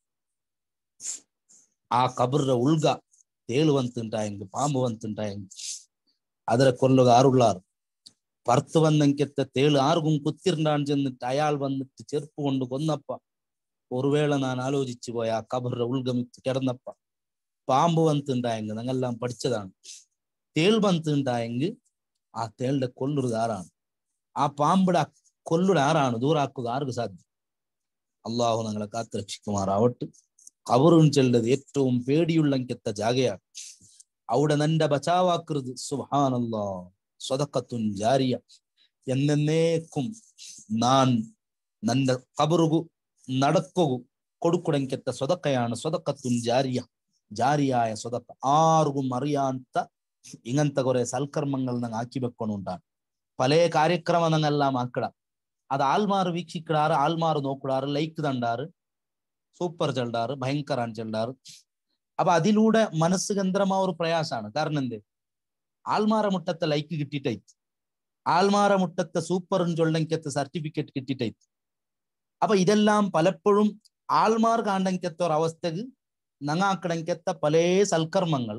ആ കബറിന്റെ ഉൾഗ തേള് വന്നിട്ടുണ്ടായെങ്കിൽ പാമ്പ് വന്നിട്ടുണ്ടായെങ്കിൽ അതിലെ കൊല്ലുക ആറുള്ളാർ പുറത്ത് വന്നെങ്കത്തെ തേള് ആർക്കും കുത്തിരണ്ടാൻ ചെന്നിട്ട് അയാൾ വന്നിട്ട് ചെറുപ്പ് കൊണ്ട് കൊന്നപ്പ ഒരു വേള ഞാൻ ആലോചിച്ചു പോയ ആ കബറിന്റെ ഉൾഗമിച്ച് കിടന്നപ്പ പാമ്പ് വന്നിട്ടുണ്ടായെങ്കിൽ ഞങ്ങളെല്ലാം പഠിച്ചതാണ് തേൾ വന്നിട്ടുണ്ടായെങ്കിൽ ആ തേളിന്റെ കൊല്ലുക ആരാണ് ആ പാമ്പിടെ കൊല്ലുടെ ആരാണ് ദൂരാക്കുക ആർക്ക് സാധ്യം അള്ളാഹു ഞങ്ങളെ കാത്തു രക്ഷിക്കുമാറാവട്ടെ കബറും ചെല്ലത് ഏറ്റവും പേടിയുള്ളെങ്കത്തെ ജാഗയാണ് അവിടെ നന്റെ ബച്ചാവാക്കരുത് സുഹാനല്ലോ സ്വതക്കത്തുൻ ജാരിയ എന്നേക്കും നാൻ നന്റെ കബറുകു നടക്കുകു കൊടുക്കുടെങ്കത്തെ സ്വതക്കയാണ് സ്വതക്കത്തുൻ ജാരിയ ജാരിയായ സ്വതക്ക ആർക്കും അറിയാത്ത ഇങ്ങനത്തെ കുറെ സൽക്കർമ്മങ്ങൾ ഞങ്ങൾ ആക്കി വെക്കണുണ്ടാണ് പല കാര്യക്രമ ഞങ്ങളെല്ലാം ആക്കിട അത് ആൾമാർ വീക്ഷിക്കിടാറ് ആൾമാർ നോക്കിടാറ് ലൈക്ക് തണ്ടാറ് സൂപ്പർ ചെല്ലാറ് ഭയങ്കരാണ് ചെല്ലാറ് അപ്പൊ അതിലൂടെ മനസ്സ് കേന്ദ്രമാ ഒരു പ്രയാസാണ് കാരണം എന്ത് ആൾമാറ മുട്ടത്തെ ലൈക്ക് കിട്ടിയിട്ടായിട്ട് ആൾമാറ മുട്ടത്തെ സൂപ്പറും ചൊല്ലെങ്കത്തെ സർട്ടിഫിക്കറ്റ് കിട്ടിയിട്ടായിട്ട് അപ്പൊ ഇതെല്ലാം പലപ്പോഴും ആൾമാർ കാണ്ടെങ്കത്തെ ഒരു അവസ്ഥക്ക് നങ്ങാക്കടെങ്കത്തെ പല സൽക്കർമ്മങ്ങൾ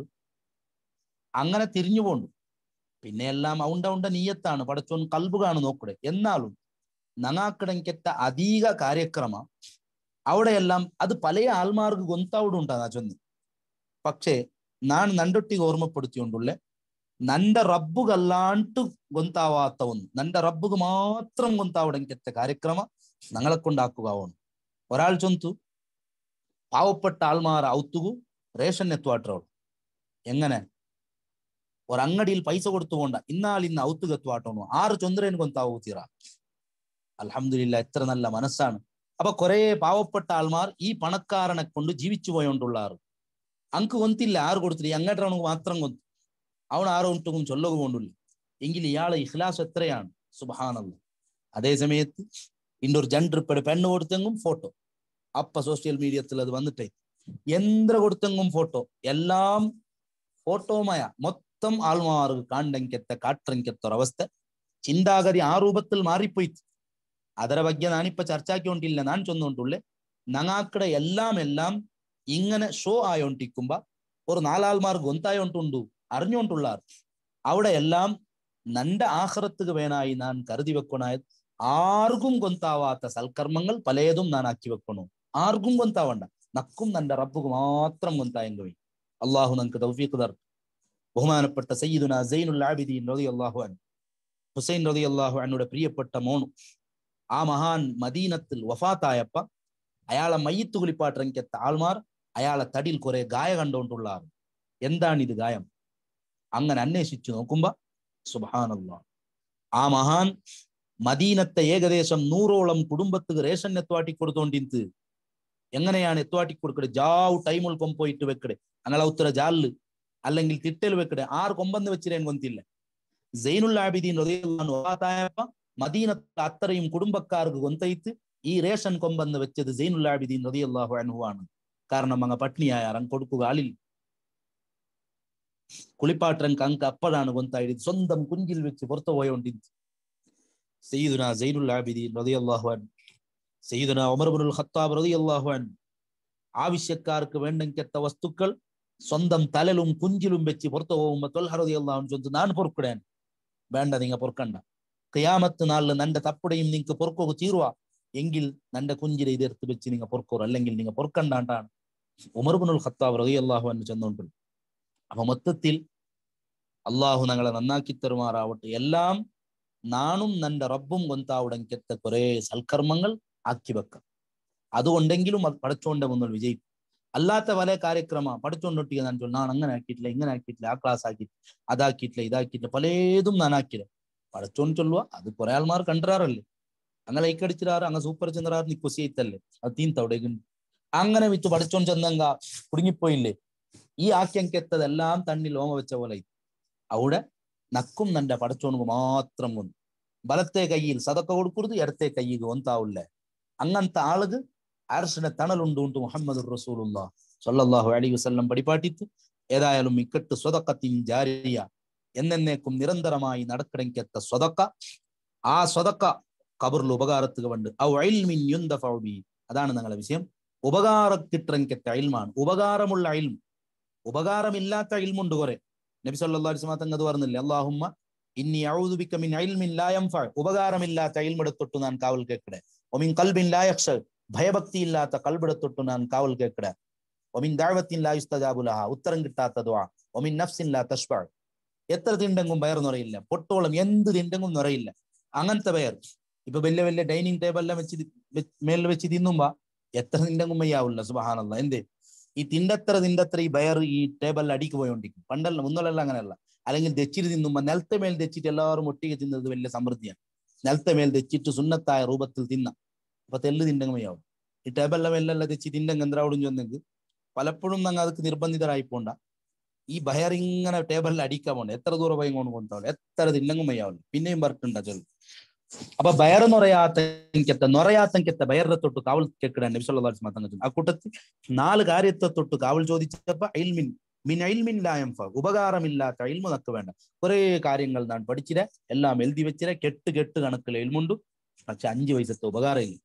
അങ്ങനെ തിരിഞ്ഞു പോണ്ടു പിന്നെ എല്ലാം ഔണ്ട ഉണ്ട നീയത്താണ് പടച്ചോൻ കൽബുകാണ് നോക്കൂടെ എന്നാലും നങ്ങാക്കടെങ്കത്തെ അധിക കാര്യക്രമ അവിടെയെല്ലാം അത് പല ആൾമാർക്ക് ഗൊന്താവിടെ ഉണ്ടാ ചൊന്ന് പക്ഷേ ನಾನು ನಂಡೊಟ್ಟಿಗೆ ಓರ್ಮಪಡುತ್ತಿಯುಂಡುಳ್ಳೆ ನಂಡ ರಬ್ಬುಗಲ್ಲಾಂಟು ಗೊಂತಾವಾತ ಒಂದು ನಂಡ ರಬ್ಬുക്ക് മാത്രം ഗൊന്താവടങ്കത്തെ കാര്യക്രമ ഞങ്ങളെ കൊണ്ടാക്കുക ഒരാൾ ചൊന്തു പാവപ്പെട്ട ആൾമാർ ഔത്തുകു റേഷൻ എത്തുവാട്ടോളൂ എങ്ങനെ ഒരങ്ങടിയിൽ പൈസ കൊടുത്തുകൊണ്ട ഇന്നാൾ ഇന്ന് ഔത്തുക എത്തുവാട്ടോണു ആറ് ചൊന്തരേന് കൊന്താവൂ തീറ അലഹമില്ല എത്ര നല്ല മനസ്സാണ് അപ്പൊ കുറെ പാവപ്പെട്ട ആൾമാർ ഈ പണക്കാരനെ കൊണ്ട് ജീവിച്ചു പോയോണ്ടുള്ളാറ് ಅಂಕು ಗೊಂತಿಲ್ಲ ಆರು ಕೊಡ್ತೀರಿ ಅಂಗಟ್ರ ಅವನಿಗೆ ಮಾತ್ರ ಗೊತ್ತು ಅವನು ಆರು ಉಂಟು ചൊല്ലക കൊണ്ടില്ല എങ്കിൽ ഇയാളെ ഇഖ്ലാസ് എത്രയാണ് സുബാനല്ല അതേ സമയത്ത് ഇന്നൊരു ജൻട്രിപ്പയുടെ പെണ്ണ് കൊടുത്തെങ്കും ഫോട്ടോ അപ്പ സോഷ്യൽ മീഡിയത്തിൽ അത് വന്നിട്ടേ എന്ത്ര കൊടുത്തെങ്കും ഫോട്ടോ എല്ലാം ഫോട്ടോമയ മൊത്തം ആൾമാർക്ക് കാണ്ടെങ്കത്തെ കാട്ടെങ്കത്തെ ഒരവസ്ഥ ചിന്താഗതി ആ രൂപത്തിൽ മാറിപ്പോയിത്ത് ಅದರ ಬಗ್ಗೆ ನಾನಿಪ್ಪ ಚರ್ಚಾಕಿಕೊಂಡಿಲ್ಲ ನಾನು ചൊന്നുകൊണ്ടുള്ളേ ഞങ്ങാക്കടെ എല്ലാം എല്ലാം ഇങ്ങനെ ഷോ ആയോണ്ടിരിക്കുമ്പ ഒരു നാലാൾമാർ ഗൊന്തായോണ്ടുണ്ടു അറിഞ്ഞോണ്ടുള്ളാർ അവിടെ എല്ലാം നന്റെ ആഹ്റത്തുക്ക് വേണായി ഞാൻ കരുതി വെക്കണായത് ആർക്കും ഗൊന്താവാത്ത സൽക്കർമ്മങ്ങൾ പലതും ഞാൻ ആക്കി വെക്കണു ആർക്കും ഗൊന്താവണ്ട നക്കും നന്റെ റബ്ബുക്ക് മാത്രം ഗൊന്തായെങ്കിൽ അള്ളാഹു നമുക്ക് തൗഫീഖ് തർ ബഹുമാനപ്പെട്ട സയ്യിദുന സൈനുൽ ആബിദീൻ റതി അള്ളാഹു അൻ ഹുസൈൻ റതി അള്ളാഹു അന്നുടെ പ്രിയപ്പെട്ട മോണു ആ മഹാൻ മദീനത്തിൽ വഫാത്തായപ്പ അയാളെ മയ്യത്ത് കുളിപ്പാട്ടിറങ്ങിക്കെത്ത ആൾമാർ അയാളെ തടിയിൽ കുറെ ഗായ കണ്ടുകൊണ്ടുള്ള എന്താണ് ഇത് ഗായം അങ്ങനെ അന്വേഷിച്ചു നോക്കുമ്പോ സുബാനല്ല ആ മഹാൻ മദീനത്തെ ഏകദേശം നൂറോളം കുടുംബത്തുക്ക് റേഷൻ എത്തുവാട്ടി കൊടുത്തോണ്ടിന്ത് എങ്ങനെയാണ് എത്തുവാട്ടി കൊടുക്കടെ ജാവ് ടൈമുൾ പോയിട്ട് വെക്കടെ അങ്ങനെ ഉത്തര ജാലില് അല്ലെങ്കിൽ തിട്ടൽ വെക്കടെ ആറ് കൊമ്പന്ന് വെച്ചിരേൻ കൊന്തില്ല സൈനുൽ ആബിദീൻ റളിയല്ലാഹു മദീനത്തെ അത്രയും കുടുംബക്കാർക്ക് കൊന്തയിത്ത് ഈ റേഷൻ കൊമ്പന്ന് വെച്ചത് സൈനുൽ ആബിദീൻ റളിയല്ലാഹു അൻഹു ആണ് കാരണം അങ്ങ് പട്നിയായ അറം കൊടുക്കുക ആളിൽ കുളിപ്പാട്ടൻ കങ്ക് അപ്പോഴാണ് കൊന്തായത് സ്വന്തം കുഞ്ചിൽ വെച്ച് പുറത്തു പോയോണ്ടിരുന്നു സയ്യിദുന സൈനുൽ ആബിദീൻ റളിയല്ലാഹു അൻഹു സയ്യിദുന ഉമർ ഇബ്നുൽ ഖത്താബ് റളിയല്ലാഹു അൻഹു ആവശ്യക്കാർക്ക് വേണ്ടെങ്കത്ത വസ്തുക്കൾ സ്വന്തം തലലും കുഞ്ചിലും വെച്ച് പുറത്തു പോകുമ്പോ തൊൽഹ റളിയല്ലാഹു അൻഹു ചൊന്തു ഞാൻ പൊറുക്കടേൻ വേണ്ട നിങ്ങ പൊറുക്കണ്ട ഖിയാമത്ത് നാളില് നന്റെ തപ്പടയും നിങ്ങൾക്ക് പൊറുക്കോ ചീറുക എങ്കിൽ നന്റെ കുഞ്ചിലെ ഇതെടുത്ത് വെച്ച് നിങ്ങൾ പൊറുക്കോർ അല്ലെങ്കിൽ നിങ്ങൾ പൊറുക്കണ്ടാണ്ടാണ് ഉമർബുൽ ഖത്താബ് റളിയല്ലാഹു അൻഹു ചെന്നുകൊണ്ട് അപ്പൊ മൊത്തത്തിൽ അള്ളാഹു ഞങ്ങളെ നന്നാക്കി തരുമാറാവട്ടെ എല്ലാം നാണും നന്റെ റബ്ബും കൊന്താവുടങ്കത്തെ കുറെ സൽക്കർമ്മങ്ങൾ ആക്കി വെക്കാം അതുകൊണ്ടെങ്കിലും അത് പഠിച്ചോണ്ട് മുന്നിൽ വിജയിക്കും അല്ലാത്ത പല കാര്യക്രമ പഠിച്ചോണ്ടൊട്ടിക ഞാൻ ചൊല്ലു ഞാൻ അങ്ങനെ ആക്കിയിട്ടില്ല ഇങ്ങനെ ആക്കിയിട്ടില്ല ആ ക്ലാസ് ആക്കിയിട്ടില്ല അതാക്കിയിട്ടില്ല ഇതാക്കിയിട്ടില്ല പലതും ഞാൻ ആക്കിയില്ല പഠിച്ചോണ്ട് ചൊല്ലുക അത് കുറെ ആൾമാർ കണ്ടറാറല്ലേ അങ്ങനെ ലൈക്കടിച്ചിരാറ് അങ്ങ് സൂപ്പർ ചെന്നറാറ് നീ കുസിയത്തല്ലേ അത് തീന്തവിടെ അങ്ങനെ വെച്ച് പഠിച്ചോണ്ട് ചെന്നങ്ക കുടുങ്ങിപ്പോയില്ലേ ഈ ആക്യങ്കെത്തതെല്ലാം തണ്ണിൽ ഓമ വെച്ച പോലെ അവിടെ നക്കും നന്റെ പടച്ചോണുക്ക് മാത്രം കൊന്നു ബലത്തെ കയ്യിൽ സതക്ക കൊടുക്കരുത് ഇടത്തെ കയ്യിൽ ഒന്താവില്ല അങ്ങനത്തെ ആളുകൾ അർഷിനെ തണലുണ്ട് ഉണ്ട് മുഹമ്മദ് റസൂലുള്ള സല്ലല്ലാഹു അലൈഹി വസല്ലം പടിപാട്ടിത്ത് ഏതായാലും ഇക്കട്ട് സ്വതക്കത്തിൻ ജാരിയ എന്നേക്കും നിരന്തരമായി നടക്കണമെങ്കത്ത സ്വതക്ക ആ സ്വതക്ക കബറിൽ ഉപകാരത്തുക ഉണ്ട് അതാണ് ഞങ്ങളെ വിഷയം ഉപകാരത്തിട്ടെങ്കത്തെ അയിൽമാണ് ഉപകാരമുള്ള അയിൽം ഉപകാരമില്ലാത്ത അയിൽമുണ്ട് കുറെ നബി സല്ലല്ലാഹു അലൈഹി വസല്ലം തങ്ങത് പറഞ്ഞില്ലേ അല്ലാഹുമ്മ ഇന്നി അഊദു ബിക മിൻ ഇൽമിൻ ലാ യൻഫഅ ഉപകാരമില്ലാത്ത ഇൽമെടുത്തൊട്ട് ഞാൻ കാവൽ കേൾക്കടെ ഒമിൻ കൽബിൻ ലാ യഖ്ഷ ഭയഭക്തിയില്ലാത്ത കൽബെടുത്തൊട്ട് ഞാൻ കാവൽ കേൾക്കടെ ഒമിൻ ദഅവത്തിൻ ലാ യുസ്തജാബു ലഹ ഉത്തരം കിട്ടാത്ത ദുആ ഒമിൻ നഫ്സിൻ ലാ തഷ്ബഅ എത്ര തിണ്ടെങ്കും വയർ നിറയില്ല പൊട്ടോളം എന്ത് തിണ്ടെങ്കും നിറയില്ല അങ്ങനത്തെ വയർ ഇപ്പൊ വലിയ വലിയ ഡൈനിങ് ടേബിളെല്ലാം വെച്ച് മേലിൽ വെച്ച് തിന്നുമ്പോ എത്ര തിണ്ടെങ്കും വയ്യാവില്ല സുബഹാനല്ല എന്തേ ഈ തിണ്ടത്ര തിണ്ടത്ര ഈ ബയർ ഈ ടേബിളിൽ അടിക്ക് പോയോണ്ടിരിക്കും പണ്ടല്ല മുന്നോലെല്ലാം അങ്ങനെയല്ല അല്ലെങ്കിൽ തെച്ചിട്ട് തിന്നുമ്പോ നിലത്തെ മേൽ തെച്ചിട്ട് എല്ലാവരും ഒട്ടിക്ക് തിന്നത് വലിയ സമൃദ്ധിയാണ് നിലത്തെ മേൽ തെച്ചിട്ട് സുന്നത്തായ രൂപത്തിൽ തിന്ന അപ്പൊ തെല്ല് തിണ്ടെങ്കിയാവും ഈ ടേബിളിലെ മേലെല്ലാം തെച്ചി തിണ്ടെങ്കിൽ എന്താവും ചെന്നെങ്കിൽ പലപ്പോഴും ഞങ്ങൾ അതൊക്കെ നിർബന്ധിതരായി പോണ്ട ഈ ബയർ ഇങ്ങനെ ടേബിളിൽ അടിക്കാൻ പോണ്ട എത്ര ദൂരം പോയി കൊണ്ട് കൊണ്ടാവില്ല എത്ര തിന്നെങ്കും വയ്യാവില്ല പിന്നെയും പറഞ്ഞിട്ടുണ്ടാ ചൊല്ലു അപ്പൊ ബയർ നൊറയാത്തങ്കത്തെ നൊറയാത്തങ്കത്തെ ബയറിനെ തൊട്ട് കാവൽ കേൾക്കിടാൻ നബിസ്വല്ലാ തങ്ങൾ ആ കൂട്ടത്തിൽ നാല് കാര്യത്തെ തൊട്ട് കാവൽ ചോദിച്ചപ്പോ അയിൽമിൻ മിൻ അയിൽമിൻ ലായംഫ ഉപകാരമില്ലാത്ത അയിൽമു നക്ക് വേണ്ട കുറെ കാര്യങ്ങൾ ഞാൻ പഠിച്ചിര എല്ലാം എഴുതി വെച്ചിര കെട്ട് കെട്ട് കണക്കിൽ എൽമുണ്ട് പക്ഷെ അഞ്ചു വയസ്സത്തെ ഉപകാരമില്ല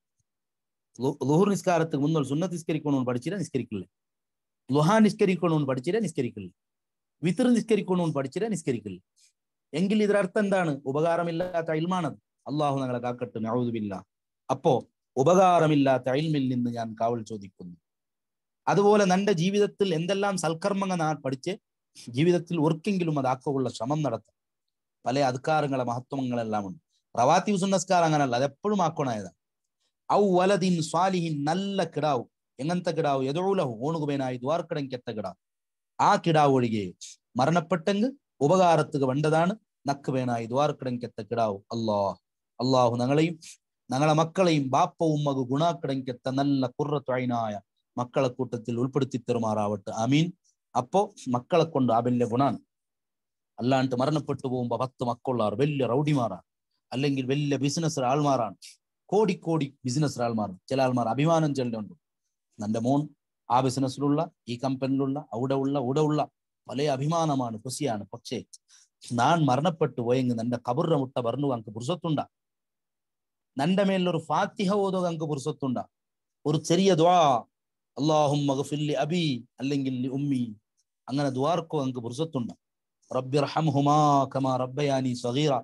ലുഹുർ നിസ്കാരத்துக்கு മുന്നോൾ സുന്നത്ത് നിസ്കരിക്കണമെന്ന് പഠിച്ചിര നിസ്കരിക്കില്ല ലുഹാ നിസ്കരിക്കണമെന്ന് പഠിച്ചിര നിസ്കരിക്കില്ല വിത്തർ നിസ്കരിക്കണമെന്ന് പഠിച്ചിര നിസ്കരിക്കില്ല എങ്കിൽ ഇതിനർത്ഥം എന്താണ് ഉപകാരമില്ലാത്ത അയിൽമാണത് അള്ളാഹു ഞങ്ങളെ കാക്കട്ടെ നൗദുബില്ല അപ്പോ ഉപകാരമില്ലാത്ത അയിൽമിൽ നിന്ന് ഞാൻ കാവൽ ചോദിക്കുന്നു അതുപോലെ നിന്റെ ജീവിതത്തിൽ എന്തെല്ലാം സൽക്കർമ്മങ്ങൾ ഞാൻ പഠിച്ച് ജീവിതത്തിൽ ഒർക്കെങ്കിലും അതാക്കുള്ള ശ്രമം നടത്താം പല അധികാരങ്ങളെ മഹത്വങ്ങളെല്ലാം ഉണ്ട് റവാത്തി സുന്നസ്കാർ അങ്ങനല്ല അത് എപ്പോഴും ആക്കണായതാണ് ഔ വലദിൻ സ്വാലിഹിൻ നല്ല കിടാവ് എങ്ങനത്തെ കിടാവ് എതോലഹു ഓണുകുബേനായി ദ്വാർക്കടങ്കെത്ത കിടാവ് ആ കിടാവ് ഒഴികെ മരണപ്പെട്ടെങ്കിൽ ഉപകാരത്തുക വേണ്ടതാണ് നക്ക് വേനായി ദ്വാർക്കടങ്കെത്ത കിടാവ് അള്ളാഹ് അള്ളാഹു ഞങ്ങളെയും ഞങ്ങളെ മക്കളെയും ബാപ്പവും മകു ഗുണാക്കിടങ്കെത്ത നല്ല കുറത്വൈനായ മക്കളെ കൂട്ടത്തിൽ ഉൾപ്പെടുത്തി തെരുമാറാവട്ടെ അമീൻ അപ്പോ മക്കളെ കൊണ്ട് ആ വലിയ ഗുണാണ് അല്ലാണ്ട് മരണപ്പെട്ടു പോകുമ്പോ പത്ത് മക്കളുള്ളവർ വലിയ റൗഡിമാറാണ് അല്ലെങ്കിൽ വലിയ ബിസിനസ് ആൾമാറാണ് കോടിക്കോടി ബിസിനസ് ആൾമാർ ചില ആൾമാർ അഭിമാനം ചെല്ലുണ്ട് നന്റെ മോൻ ആ ബിസിനസ്സിലുള്ള ഈ കമ്പനിയിലുള്ള അവിടെ ഉള്ള ഇവിടെ ഉള്ള പല അഭിമാനമാണ് ಖುಷಿയാണ് പക്ഷേ നാൻ മരണപ്പെട്ടു പോയെങ്കിൽ നന്റെ കബറിന്റെ മുട്ട പറഞ്ഞു അങ്ക് പുരുഷത്തുണ്ട നന്റെ മേലൊരു ഫാത്തിഹ ഓതുക അങ്ക് പുരുഷത്തുണ്ട ഒരു ചെറിയ ദ്വാ അള്ളാഹും മഗഫില്ലി അബി അല്ലെങ്കിൽ ഉമ്മി അങ്ങനെ ദ്വാർക്കോ അങ്ക് പുരുഷത്തുണ്ട റബ്ബിർഹംഹുമാ കമാ റബ്ബയാനി സഗീറ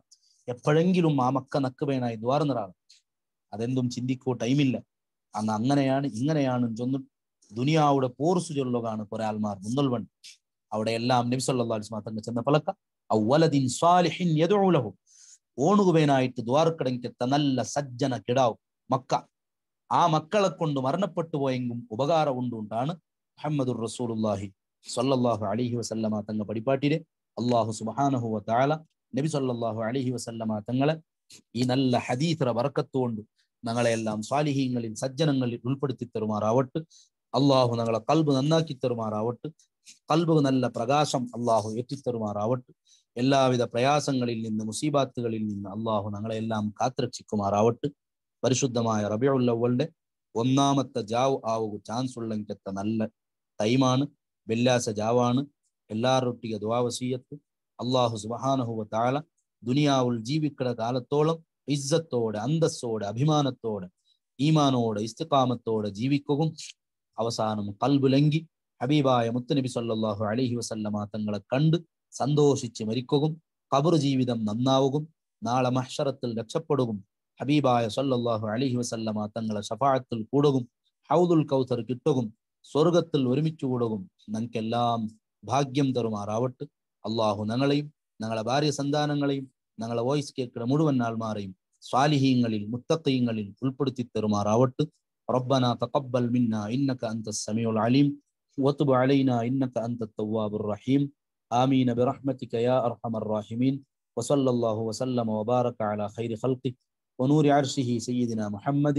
എപ്പോഴെങ്കിലും ആ മക്ക നക്കുവേനായി ദ്വാർന്നൊരാൾ അതെന്തും ചിന്തിക്കോ ടൈമില്ല അന്ന് അങ്ങനെയാണ് ഇങ്ങനെയാണ് ചൊന്നു ദുനിയാവുടെ പോർസു ചൊല്ലുകയാണ് കുറെ ആൾമാർ മുന്നൽവൺ അവിടെ എല്ലാം നബി സല്ലല്ലാഹു അലൈഹി വസല്ലം തങ്ങൾ ചെന്ന പലക്ക ഔവലദിൻ സാലിഹിൻ യദ്ഉ ലഹു ഓണുകുവേനായിട്ട് ദ്വാർക്കടങ്കെത്ത നല്ല സജ്ജന കിടാവ് മക്ക ആ മക്കളെ കൊണ്ട് മരണപ്പെട്ടു പോയെങ്കും ഉപകാരം ഉണ്ടുണ്ടാണ് മുഹമ്മദുർ റസൂലുള്ളാഹി സല്ലല്ലാഹു അലൈഹി വസല്ലമ തങ്ങ പടിപ്പാട്ടിരെ അള്ളാഹു സുബ്ഹാനഹു വ തആല നബി സല്ലല്ലാഹു അലൈഹി വസല്ലമ തങ്ങളെ ഈ നല്ല ഹദീത്ര ബറക്കത്തുകൊണ്ട് ഞങ്ങളെല്ലാം സ്വാലിഹീങ്ങളിൽ സജ്ജനങ്ങളിൽ ഉൾപ്പെടുത്തി തരുമാറാവട്ട് അള്ളാഹു ഞങ്ങളെ കൽബ് നന്നാക്കി തരുമാറാവട്ട് കൽബ് നല്ല പ്രകാശം അള്ളാഹു എത്തിത്തരുമാറാവട്ട് എല്ലാവിധ പ്രയാസങ്ങളിൽ നിന്ന് മുസീബാത്തുകളിൽ നിന്ന് അള്ളാഹു ഞങ്ങളെല്ലാം കാത്തുരക്ഷിക്കുമാറാവട്ട് പരിശുദ്ധമായ റബിയുള്ളവളുടെ ഒന്നാമത്തെ ജാവ് ആവുക ചാൻസ് ഉള്ളെങ്കത്തെ നല്ല ടൈമാണ് വെല്ലാസ ജാവാണ് എല്ലാവരൊട്ടിಗೆ ദ്വാവസീയത്ത് അള്ളാഹു സുബഹാനഹുവ താല ദുനിയാവുൽ ജീവിക്കുന്ന കാലത്തോളം ഇസ്സത്തോടെ അന്തസ്സോടെ അഭിമാനത്തോടെ ഈമാനോടെ ഇസ്തിക്കാമത്തോടെ ജീവിക്കുകയും അവസാനം കൽബുലങ്കി ഹബീബായ മുത്തുനബി സല്ലല്ലാഹു അലൈഹി വസല്ലമ തങ്ങളെ കണ്ട് സന്തോഷിച്ച് മരിക്കുകയും കബർ ജീവിതം നന്നാവുകയും നാളെ മഹ്ഷറത്തിൽ രക്ഷപ്പെടുകയും ഹബീബായ സല്ലല്ലാഹു അലൈഹി വസല്ലമ തങ്ങളെ ഷഫാഅത്തിൽ കൂടുകയും ഹൗദുൽ കൗസർ കിട്ടുകയും സ്വർഗത്തിൽ ഒരുമിച്ച് കൂടുകയും ഞങ്ങൾക്കെല്ലാം ഭാഗ്യം തരുമാറാവട്ട് അള്ളാഹു ഞങ്ങളെയും ഞങ്ങളെ ഭാര്യ സന്താനങ്ങളെയും ഞങ്ങളെ വോയിസ് കേൾക്കുന്ന മുഴുവൻ ആൾമാരെയും സ്വാലിഹീങ്ങളിൽ മുത്തക്കീങ്ങളിൽ ഉൾപ്പെടുത്തി തരുമാറാവട്ട് ربنا تقبل منا إنك أنت السميع العليم وتب علينا إنك أنت التواب الرحيم آمين برحمتك يا أرحم الراحمين وصلى الله وسلم وبارك على خير خلقه ونور عرشه سيدنا محمد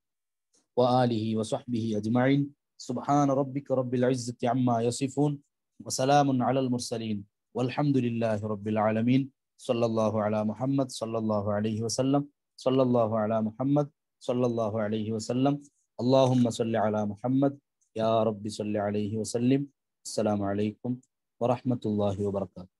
وآله وصحبه أجمعين سبحان ربك رب العزة عما يصفون وسلام على المرسلين والحمد لله رب العالمين صلى الله على محمد صلى الله عليه وسلم صلى الله على محمد صلى الله عليه وسلم اللهم صل على محمد يا رب صل عليه وسلم السلام عليكم ورحمة الله وبركاته